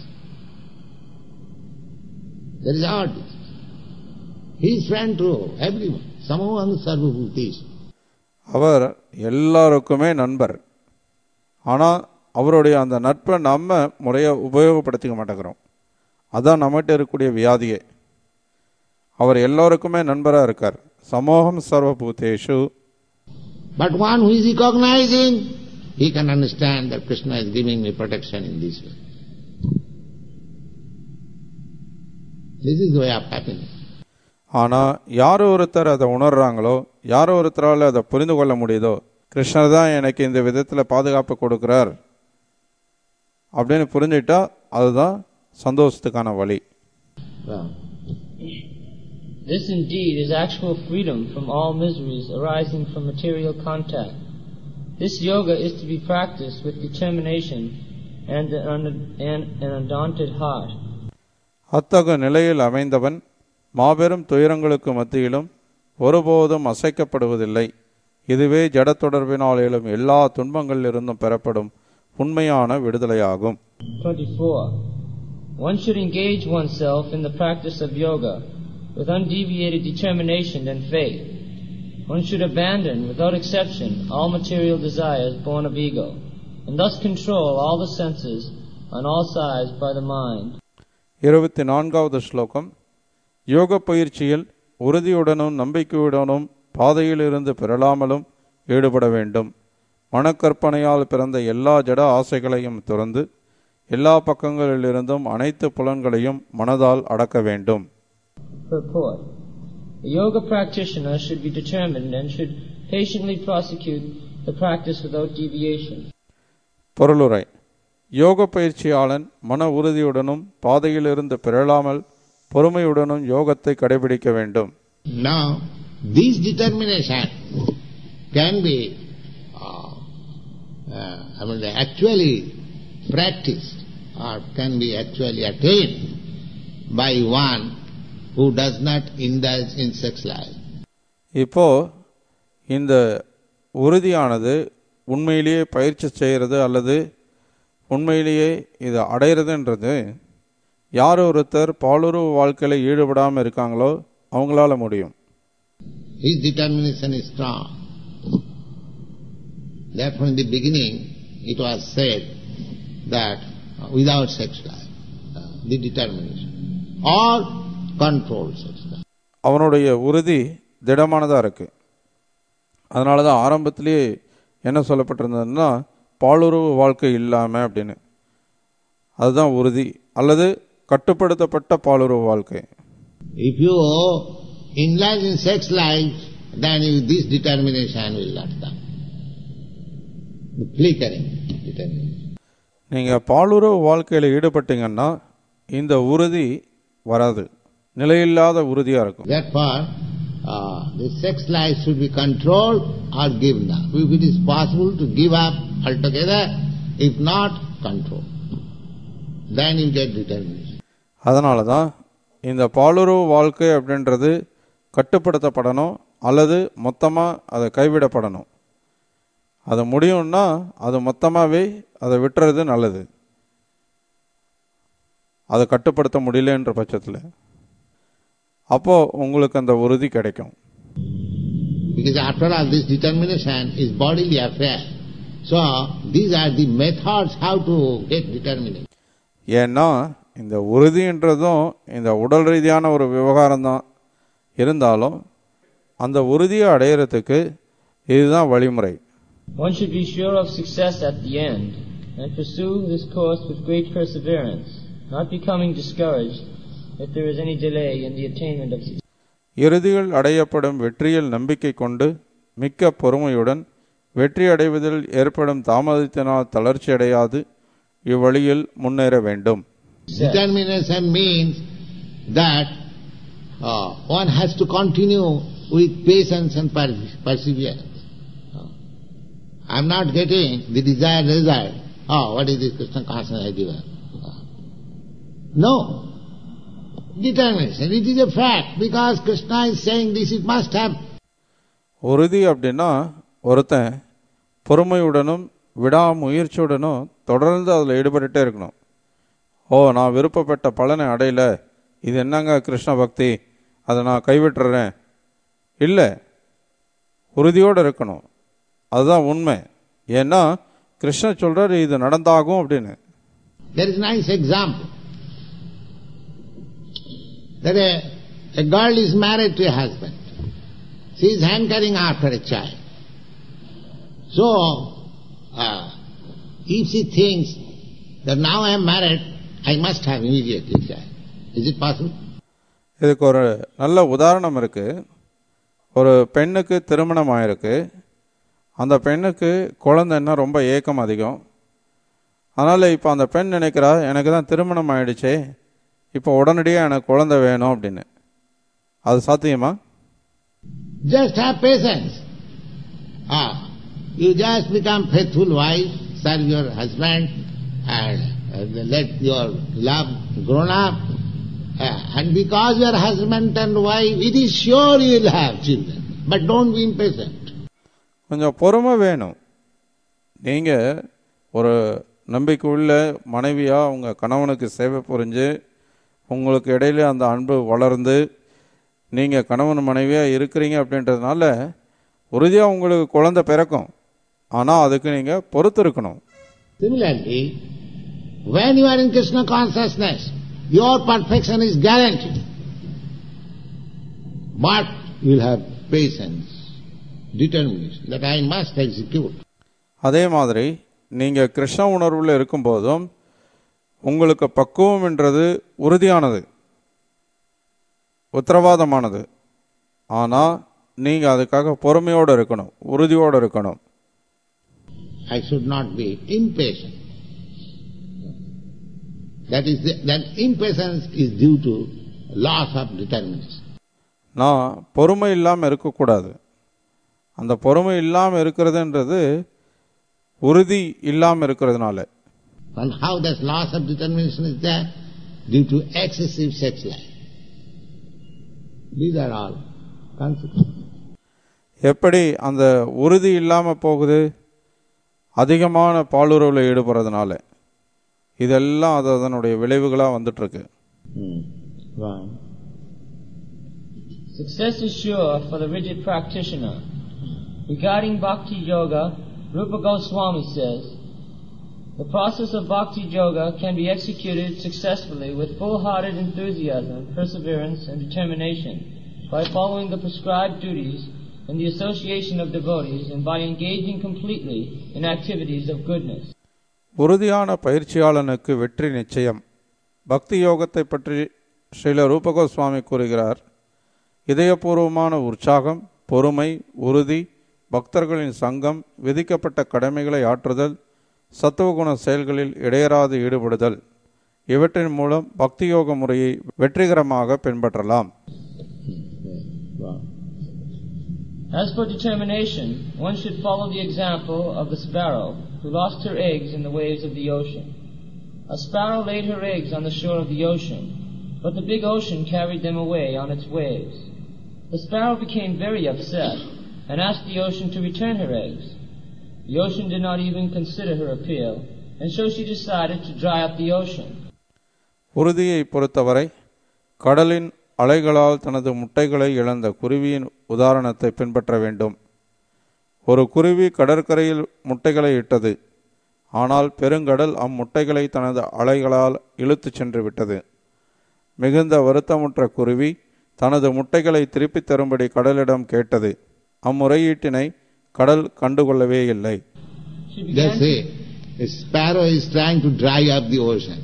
S4: That is our disease. He is friend to everyone. Samoham sarva bhuteshu.
S2: அவர் எல்லாருக்குமே நண்பர் ஆனால் அவருடைய அந்த நட்பை நம்ம முறையாக உபயோகப்படுத்திக்க மாட்டேங்கிறோம் அதான் நம்மகிட்ட இருக்கக்கூடிய வியாதியே அவர் எல்லோருக்குமே நண்பராக இருக்கார் சமோகம் சர்வபூதேஷு
S4: But one who is recognizing, he can understand that Krishna is giving me protection in this way. This is the way of happiness.
S2: ஆனால் யார் ஒருத்தர் அதை உணர்றாங்களோ யார் ஒருத்தரால் அதை புரிந்து கொள்ள முடியுதோ கிருஷ்ணர் தான் எனக்கு இந்த விதத்தில் பாதுகாப்பு கொடுக்கிறார் அப்படின்னு புரிஞ்சுட்டா அதுதான் சந்தோஷத்துக்கான வழி
S4: Well,
S3: This indeed is actual freedom from all miseries arising from material contact. This yoga is to be practiced with determination and an, and an undaunted heart.
S2: அத்தகு நிலையில் அமைந்தவன் மாபெரும் துயரங்களுக்கு மத்தியிலும் ஒருபோதும் அசைக்கப்படுவதில்லை இதுவே ஜட தொடர்பினால் எழும் எல்லா துன்பங்களிலிருந்தும் பெறப்படும் உண்மையான விடுதலையாகும்
S3: 24. One should engage oneself in the practice of yoga with undeviated determination and faith. One should abandon, without exception, all material desires born of ego, and thus control all the senses on all sides by the mind.
S2: இருபத்தி நான்காவது ஸ்லோகம் யோக பயிற்சியில் உறுதியுடனும் நம்பிக்கையுடனும் பாதையிலிருந்து பிறளாமலும் ஈடுபட வேண்டும் மனக்கற்பனையால் பிறந்த எல்லா ஜட ஆசைகளையும் துறந்து எல்லா பக்கங்களிலிருந்தும் அனைத்து புலன்களையும் மனதால் அடக்க வேண்டும்
S3: Purport. A yoga practitioner should be determined and should patiently prosecute the practice without deviation.
S2: பொருளுரை யோக பயிற்சியாளன் மன உறுதியுடனும் பாதையிலிருந்து பிறழாமல் பொறுமையுடனும் யோகத்தை கடைபிடிக்க வேண்டும்
S4: now this determination can be, uh, uh, I mean, actually practiced or can be actually attained by one who does not indulge in sex life.
S2: இப்போ இந்த உறுதியானது உண்மையிலேயே பயிற்சி செய்கிறது அல்லது உண்மையிலேயே இதை அடையிறதுன்றது யார் ஒருத்தர் பாலுறவு வாழ்க்கையில் ஈடுபடாமல் இருக்காங்களோ அவங்களால முடியும்
S4: His determination is strong. Therefore, in the beginning, it was said that uh, without sex life, uh, the determination, or controlled sex life.
S2: அவனுடைய உறுதி திடமானதாக இருக்கு அதனால தான் ஆரம்பத்திலேயே என்ன சொல்லப்பட்டிருந்ததுன்னா பாலுறவு வாழ்க்கை இல்லாமல் அப்படின்னு அதுதான் உறுதி அல்லது கட்டுப்படுத்தப்பட்ட பாலுறவு வாழ்க்கை
S4: If you indulge in sex life, then you, this determination will not come. The flickering determination.
S2: நீங்கள் பாலுறவு வாழ்க்கையில் ஈடுபட்டீங்கன்னா இந்த உறுதி வராது நிலையில்லாத உறுதியாக இருக்கும்
S4: Therefore, uh, the sex life should be controlled or given up. If it is possible to give up altogether, if not, control. Then you get determination.
S2: அதனால தான் இந்த பாலுறவு வாழ்க்கை அப்படின்றது கட்டுப்படுத்தப்படணும் அல்லது மொத்தமாக அதை கைவிடப்படணும் அது முடியும்னா அது மொத்தமாகவே அதை விட்டுறது நல்லது அதை கட்டுப்படுத்த முடியலன்ற பட்சத்தில் அப்போ உங்களுக்கு அந்த உறுதி கிடைக்கும்
S4: Because after all, this determination is bodily affair. So, these are the methods how to get determination.
S2: ஏன்னா இந்த உறுதின்றதும் இந்த உடல் ரீதியான ஒரு விவகாரம் தான் இருந்தாலும் அந்த உறுதியை அடையிறதுக்கு இதுதான் வழிமுறை
S3: One should be sure of success at the end and pursue this course with great perseverance, not becoming discouraged if there is any delay in the attainment of success.
S2: இறுதியில் அடையப்படும் வெற்றியில் நம்பிக்கை கொண்டு மிக்க பொறுமையுடன் வெற்றி அடைவதில் ஏற்படும் தாமதத்தினால் தளர்ச்சி அடையாது இவ்வழியில் முன்னேற வேண்டும்
S4: Determination means that uh, one has to continue with patience and per- perseverance. Uh, I'm not getting the desired result. Oh, what is this Krishna consciousness I given? Uh, no. Determination. It is a fact because Krishna is saying this, it must happen.
S2: உறுதி அப்படின்னா ஒருத்தன் பொறுமையுடனும் விடாமுயற்சியுடனும் தொடர்ந்து அதில் ஈடுபட்டுட்டே இருக்கணும் ஓ நான் விருப்பப்பட்ட பலனை அடையல இது என்னங்க கிருஷ்ண பக்தி அதை நான் கைவிட்டுறேன் இல்லை உறுதியோடு இருக்கணும் அதுதான் உண்மை ஏன்னா கிருஷ்ணர் சொல்றாரு இது நடந்தாகும் அப்படின்னு
S4: There is a nice example. That a, a girl is married to a husband. She is hankering after a child. So, uh, if she thinks that now I am married, I must have immediately a child. Is it possible?
S2: இதுக்கு ஒரு நல்ல உதாரணம் இருக்கு ஒரு பெண்ணுக்கு திருமணம் ஆயிருக்கு அந்த பெண்ணுக்கு குழந்தைன்னா ரொம்ப ஏக்கம் அதிகம் அதனால் இப்போ அந்த பெண் நினைக்கிறா எனக்கு தான் திருமணம் ஆயிடுச்சே இப்போ உடனடியாக எனக்கு குழந்தை வேணும் அப்படின்னு அது சாத்தியமா
S4: Just have patience. Ah, you just become faithful wife, serve your husband, and uh, let your love grown up. Uh, and because you are husband and wife, it is sure you will have children. But don't be impatient.
S2: கொஞ்சம் பொறுமை வேணும் நீங்கள் ஒரு நம்பிக்கை உள்ள மனைவியாக உங்கள் கணவனுக்கு சேவை புரிஞ்சு உங்களுக்கு இடையில அந்த அன்பு வளர்ந்து நீங்கள் கணவன் மனைவியாக இருக்கிறீங்க அப்படின்றதுனால உறுதியாக உங்களுக்கு குழந்தை பிறக்கும் ஆனால் அதுக்கு நீங்கள் பொறுத்து இருக்கணும்
S4: Similarly, when you are in Krishna consciousness, your perfection is guaranteed. But you will have patience, determination that I must execute.
S2: அதே மாதிரி நீங்கள் கிருஷ்ண உணர்வில் இருக்கும்போதும் உங்களுக்கு பக்குவம்ன்றது உறுதியானது உத்தரவாதமானது ஆனால் நீங்கள் அதுக்காக பொறுமையோடு இருக்கணும் உறுதியோடு இருக்கணும்
S4: I should not be impatient. That is, the, that impatience is due to loss of determination.
S2: நான் பொறுமை இல்லாமல் இருக்கக்கூடாது அந்த பொறுமை இல்லாமல் இருக்கிறதுன்றது உறுதி இல்லாமல் இருக்கிறதுனால
S4: And how that loss of determination is there? Due to excessive sex life. These are all consequences.
S2: எப்படி அந்த உறுதி இல்லாமல் போகுது அதிகமான பாலுறவில் ஈடுபடுறதுனால இதெல்லாம் அது அதனுடைய விளைவுகளாக வந்துட்டுருக்கு
S4: Hmm. Right.
S3: Success is sure for the rigid practitioner. Regarding Bhakti Yoga, Rupa Goswami says, the process of Bhakti Yoga can be executed successfully with full-hearted enthusiasm, perseverance, and determination by following the prescribed duties in the association of devotees and by engaging completely in activities of goodness.
S2: உறுதியான பயிற்சியாளனுக்கு வெற்றி நிச்சயம் பக்தி யோகத்தை பற்றி ஸ்ரீல ரூபகோஸ்வாமி கூறுகிறார் இதயபூர்வமான உற்சாகம் பொறுமை உறுதி பக்தர்களின் சங்கம் விதிக்கப்பட்ட கடமைகளை ஆற்றுதல் சத்துவகுண செயல்களில் இடையறாது ஈடுபடுதல் இவற்றின் மூலம் பக்தி யோக முறையை வெற்றிகரமாக பின்பற்றலாம்
S4: Right.
S3: As for determination, one should follow the example of the sparrow who lost her eggs in the waves of the ocean. A sparrow laid her eggs on the shore of the ocean, but the big ocean carried them away on its waves. The sparrow became very upset and asked the ocean to return her eggs. The ocean did not even consider her appeal, and so she decided to dry up the ocean.
S2: உறுதியை பொறுத்தவரை கடலின் அலைகளால் தனது முட்டைகளை இழந்த குருவியின் உதாரணத்தை பின்பற்ற வேண்டும் ஒரு குருவி கடற்கரையில் முட்டைகளை இட்டது ஆனால் பெருங்கடல் அம்முட்டைகளை தனது அலைகளால் இழுத்துச் சென்று விட்டது மிகுந்த வருத்தமுற்ற குருவி தனது முட்டைகளை திருப்பித் தரும்படி கடலிடம் கேட்டது அம்முறையீட்டினை கடல் கண்டுகொள்ளவே இல்லை
S3: She
S4: They
S3: began
S4: say a sparrow is trying to dry up the ocean.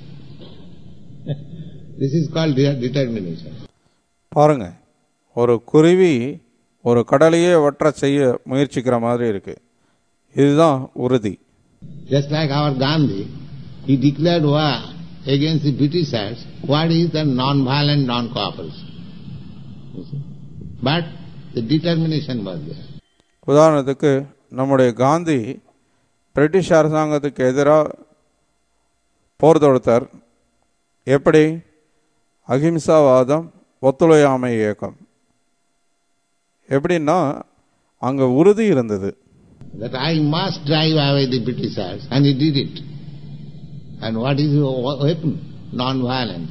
S4: this is called de- determination.
S2: பாருங்க ஒரு குருவி ஒரு கடலையே வற்ற செய்ய முயற்சிக்கிற மாதிரி இருக்கு இதுதான் உறுதி
S4: Just like our Gandhi, he declared war against the Britishers. What is the non-violent non-cooperation? You see? But the determination was there.
S2: உதாரணத்துக்கு நம்முடைய காந்தி பிரிட்டிஷ் அரசாங்கத்துக்கு எதிராக போர் தொடுத்தார் எப்படி அகிம்சாவாதம் ஒத்துழையாமை இயக்கம் எப்படின்னா அங்கே உறுதி இருந்தது
S4: That I must drive away the Britishers, and he did it. And what is your weapon? Non-violence.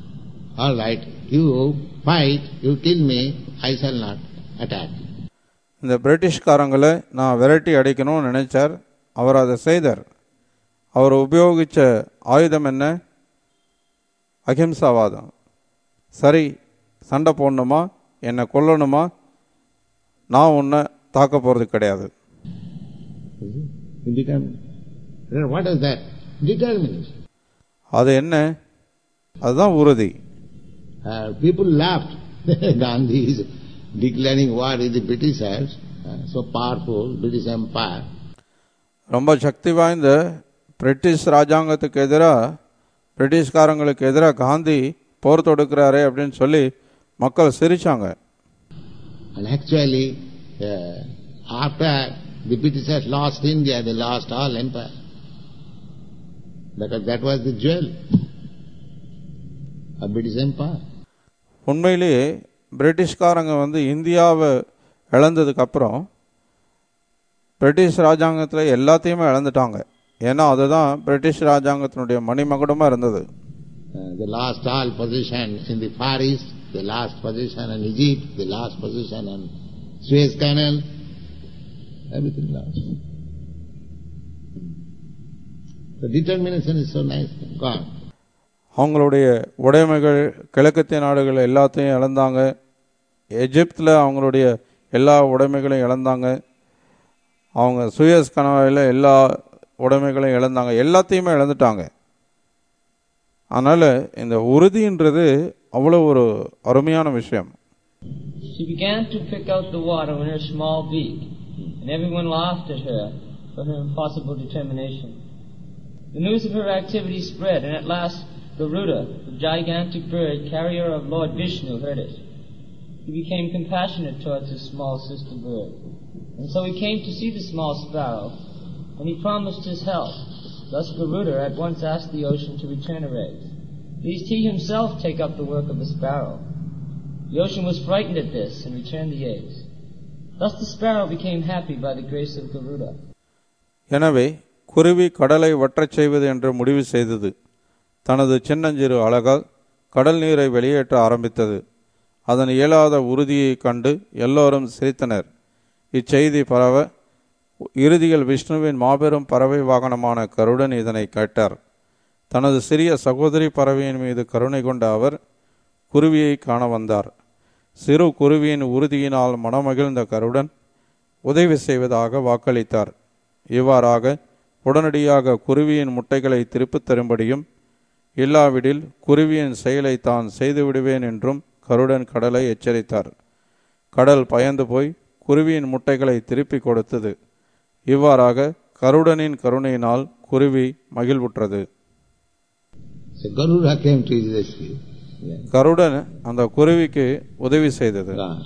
S4: All right, you fight, you kill me, I shall not attack you.
S2: இந்த பிரிட்டிஷ்காரங்களை நான் விரட்டி அடிக்கணும்னு நினைச்சார் அவர் அதை செய்தார் அவர் உபயோகித்த ஆயுதம் என்ன அகிம்சாவாதம் சரி சண்டை போடணுமா என்னை கொல்லணுமா நான் உன்னை தாக்க போகிறது கிடையாது
S4: He determined. Then What is that? Determination.
S2: அது என்ன அதுதான் உறுதி
S4: Uh, people laughed. Gandhi is declaring war with the Britishers, uh, so powerful, British Empire.
S2: ரொம்ப சக்தி வாய்ந்த பிரிட்டிஷ் ராஜாங்கத்துக்கு எதிராக பிரிட்டிஷ்காரங்களுக்கு எதிராக காந்தி போர் தொடுக்கிறாரே அப்படின்னு சொல்லி மக்கள் சிரிச்சாங்க
S4: And actually, uh, after the Britishers lost India, they lost all empire. Because that was the jewel of British Empire.
S2: உண்மையிலேயே பிரிட்டிஷ்காரங்க வந்து இந்தியாவை இழந்ததுக்கு அப்புறம் பிரிட்டிஷ் ராஜாங்கத்தில் எல்லாத்தையுமே இழந்துட்டாங்க ஏன்னா அதுதான் பிரிட்டிஷ் ராஜாங்கத்தினுடைய மணிமகுடமாக இருந்தது
S4: Uh, they lost all position in the Far East, they lost position in Egypt, they lost position on Suez Canal, everything lost. The determination is so nice, gone.
S2: அவங்களுடைய உடைமைகள் கிழக்கத்திய நாடுகள் எல்லாத்தையும் இழந்தாங்க எஜிப்தில் அவங்களுடைய எல்லா உடைமைகளையும் இழந்தாங்க அவங்க சுயஸ் கணவாயில் எல்லா உடைமைகளையும் இழந்தாங்க எல்லாத்தையுமே இழந்துட்டாங்க அதனால் இந்த உறுதின்றது அவ்வளோ ஒரு அருமையான விஷயம்
S3: She began to pick out the water in her small beak, and everyone laughed at her for her impossible determination. The news of her activity spread, and at last Garuda, the gigantic bird carrier of Lord Vishnu, heard it. He became compassionate towards his small sister bird, and so he came to see the small sparrow, and he promised his help. Thus Garuda at once asked the ocean to return her eggs, lest he himself take up the work of the sparrow. The ocean was frightened at this and returned the eggs. Thus the sparrow became happy by the grace of Garuda.
S2: எனவே குருவி கடலை வற்றச் செய்வது என்று முடிவு செய்தது தனது சின்னஞ்சிறு அழகால் கடல் நீரை வெளியேற்ற ஆரம்பித்தது அதன் இயலாத உறுதியைக் கண்டு எல்லோரும் சிரித்தனர் இச்செய்தி பரவ இறுதியில் விஷ்ணுவின் மாபெரும் பறவை வாகனமான கருடன் இதனை கேட்டார் தனது சிறிய சகோதரி பறவையின் மீது கருணை கொண்ட அவர் குருவியை காண வந்தார் சிறு குருவியின் உறுதியினால் மனமகிழ்ந்த கருடன் உதவி செய்வதாக வாக்களித்தார் இவ்வாறாக உடனடியாக குருவியின் முட்டைகளை திருப்பித் தரும்படியும் இல்லாவிடில் குருவியின் செயலை தான் செய்துவிடுவேன் என்றும் கருடன் கடலை எச்சரித்தார் கடல் பயந்து போய் குருவியின் முட்டைகளை திருப்பிக் கொடுத்தது இவ்வாறாக கருடனின் கருணையினால் குருவி மகிழ்வுற்றது
S4: So Garuda came to his rescue. Yeah.
S2: கருடன் அந்த குருவிக்கு உதவி செய்தது
S4: Gone.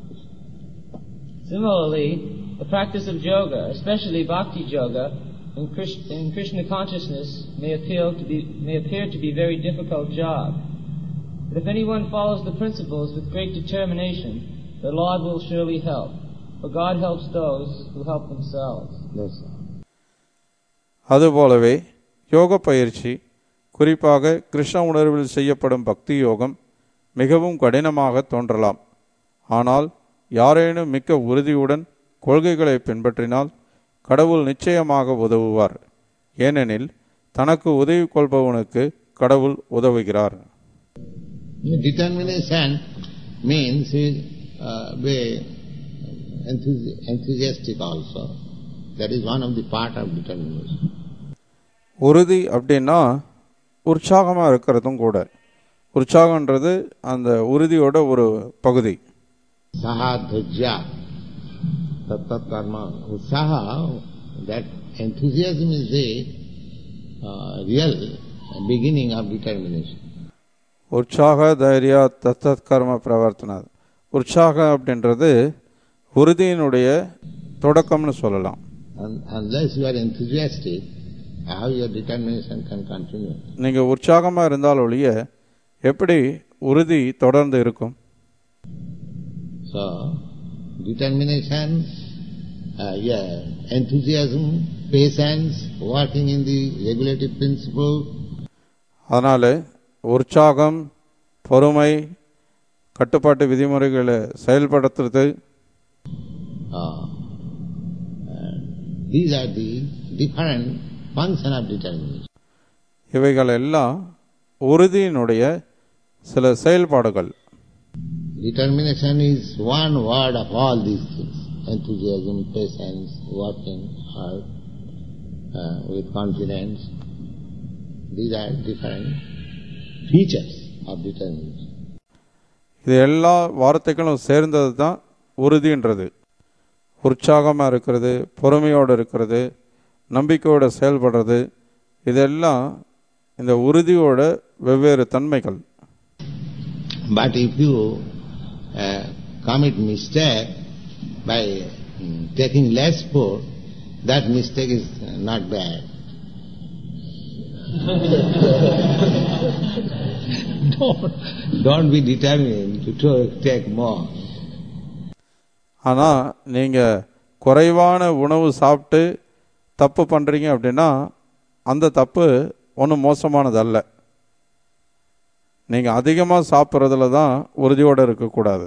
S3: Similarly, the practice of yoga, especially bhakti yoga, in, Krish- in Krishna consciousness may appeal to be may appear to be a very difficult job. But if anyone follows the principles with great determination, the Lord will surely help. For God helps those who help themselves.
S4: That's all.
S2: அதுபோலவே யோக பயிற்சி குறிப்பாக கிருஷ்ண உணர்வில் செய்யப்படும் பக்தி யோகம் மிகவும் கடினமாக தோன்றலாம் ஆனால் யாரேனும் மிக்க உறுதியுடன் கொள்கைகளை பின்பற்றினால் கடவுள் நிச்சயமாக உதவுவார் ஏனெனில் தனக்கு உதவி கொள்பவனுக்கு கடவுள் உதவுகிறார்
S4: Determination means uh, be enthusi- enthusiastic also. That is one of the part of determination.
S2: உறுதி அப்படின்னா உற்சாகமாக இருக்கிறதும் கூட உற்சாகன்றது அந்த உறுதியோட ஒரு பகுதி
S4: Saha dhajya tat karma. Saha, that enthusiasm is the uh, real beginning of determination.
S2: உற்சாக தைரிய தத்தத் கர்ம பிரவர்த்தனா உற்சாக அப்படின்றது உறுதியினுடைய தொடக்கம்னு சொல்லலாம்
S4: And unless you are enthusiastic, how your determination can continue?
S2: நீங்கள் உற்சாகமாக இருந்தால் ஒழிய எப்படி உறுதி தொடர்ந்து இருக்கும்
S4: So, determination, uh, yeah, enthusiasm, patience, working in the regulative principle,
S2: அதனால் உற்சாகம் பொறுமை கட்டுப்பாட்டு விதிமுறைகளை செயல்படுத்துறது
S4: Uh, and these are the different function of determination.
S2: இவைகள் எல்லாம் உறுதியினுடைய சில செயல்பாடுகள்
S4: Determination is one word of all these things. Enthusiasm, patience, working hard, uh, with confidence. These are different features of determination.
S2: இது எல்லா வார்த்தைகளும் சேர்ந்தது தான் உறுதின்றது உற்சாகமாக இருக்கிறது பொறுமையோடு இருக்கிறது நம்பிக்கையோடு செயல்படுறது இதெல்லாம் இந்த உறுதியோட வெவ்வேறு தன்மைகள்
S4: But if you uh, commit mistake by mm, taking less food, that mistake is not bad. don't, don't be determined to to- take more.
S2: ஆனால் நீங்கள் குறைவான உணவு சாப்பிட்டு தப்பு பண்ணுறீங்க அப்படின்னா அந்த தப்பு ஒன்றும் மோசமானது அல்ல நீங்கள் அதிகமாக சாப்பிட்றதுல தான் உறுதியோடு இருக்கக்கூடாது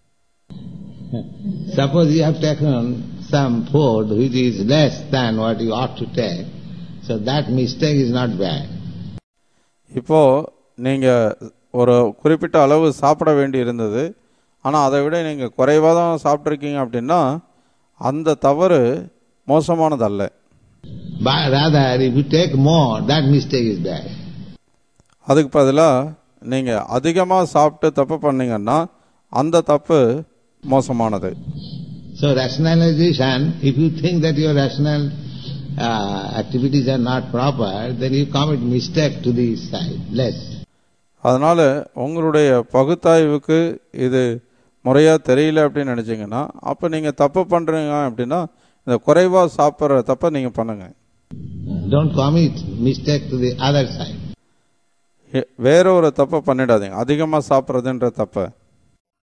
S4: Suppose you have taken some food which is less than what you ought to take, so that mistake is not bad.
S2: இப்போ நீங்கள் ஒரு குறிப்பிட்ட அளவு சாப்பிட வேண்டி இருந்தது ஆனால் அதை விட நீங்கள் குறைவாக தான் சாப்பிட்ருக்கீங்க அப்படின்னா அந்த தவறு மோசமானதல்ல
S4: But rather, if you take more, that mistake is bad.
S2: அதுக்கு பதிலாக நீங்கள் அதிகமாக சாப்பிட்டு தப்பு பண்ணீங்கன்னா அந்த தப்பு மோசமானது
S4: So rationalization, if you think that your rational uh, activities are not proper, then you commit mistake to the side, less.
S2: அதனால் உங்களுடைய பகுத்தாய்வுக்கு இது முறையாக தெரியல அப்படின்னு நினச்சிங்கன்னா அப்போ நீங்கள் தப்பு பண்ணுறீங்க அப்படின்னா இந்த குறைவாக சாப்பிட்ற தப்பை நீங்கள் பண்ணுங்கள்
S4: Don't commit mistake to the other side.
S2: எ- வேற ஒரு தப்பை பண்ணிடாதீங்க அதிகமாக சாப்பிட்றதுன்ற தப்பை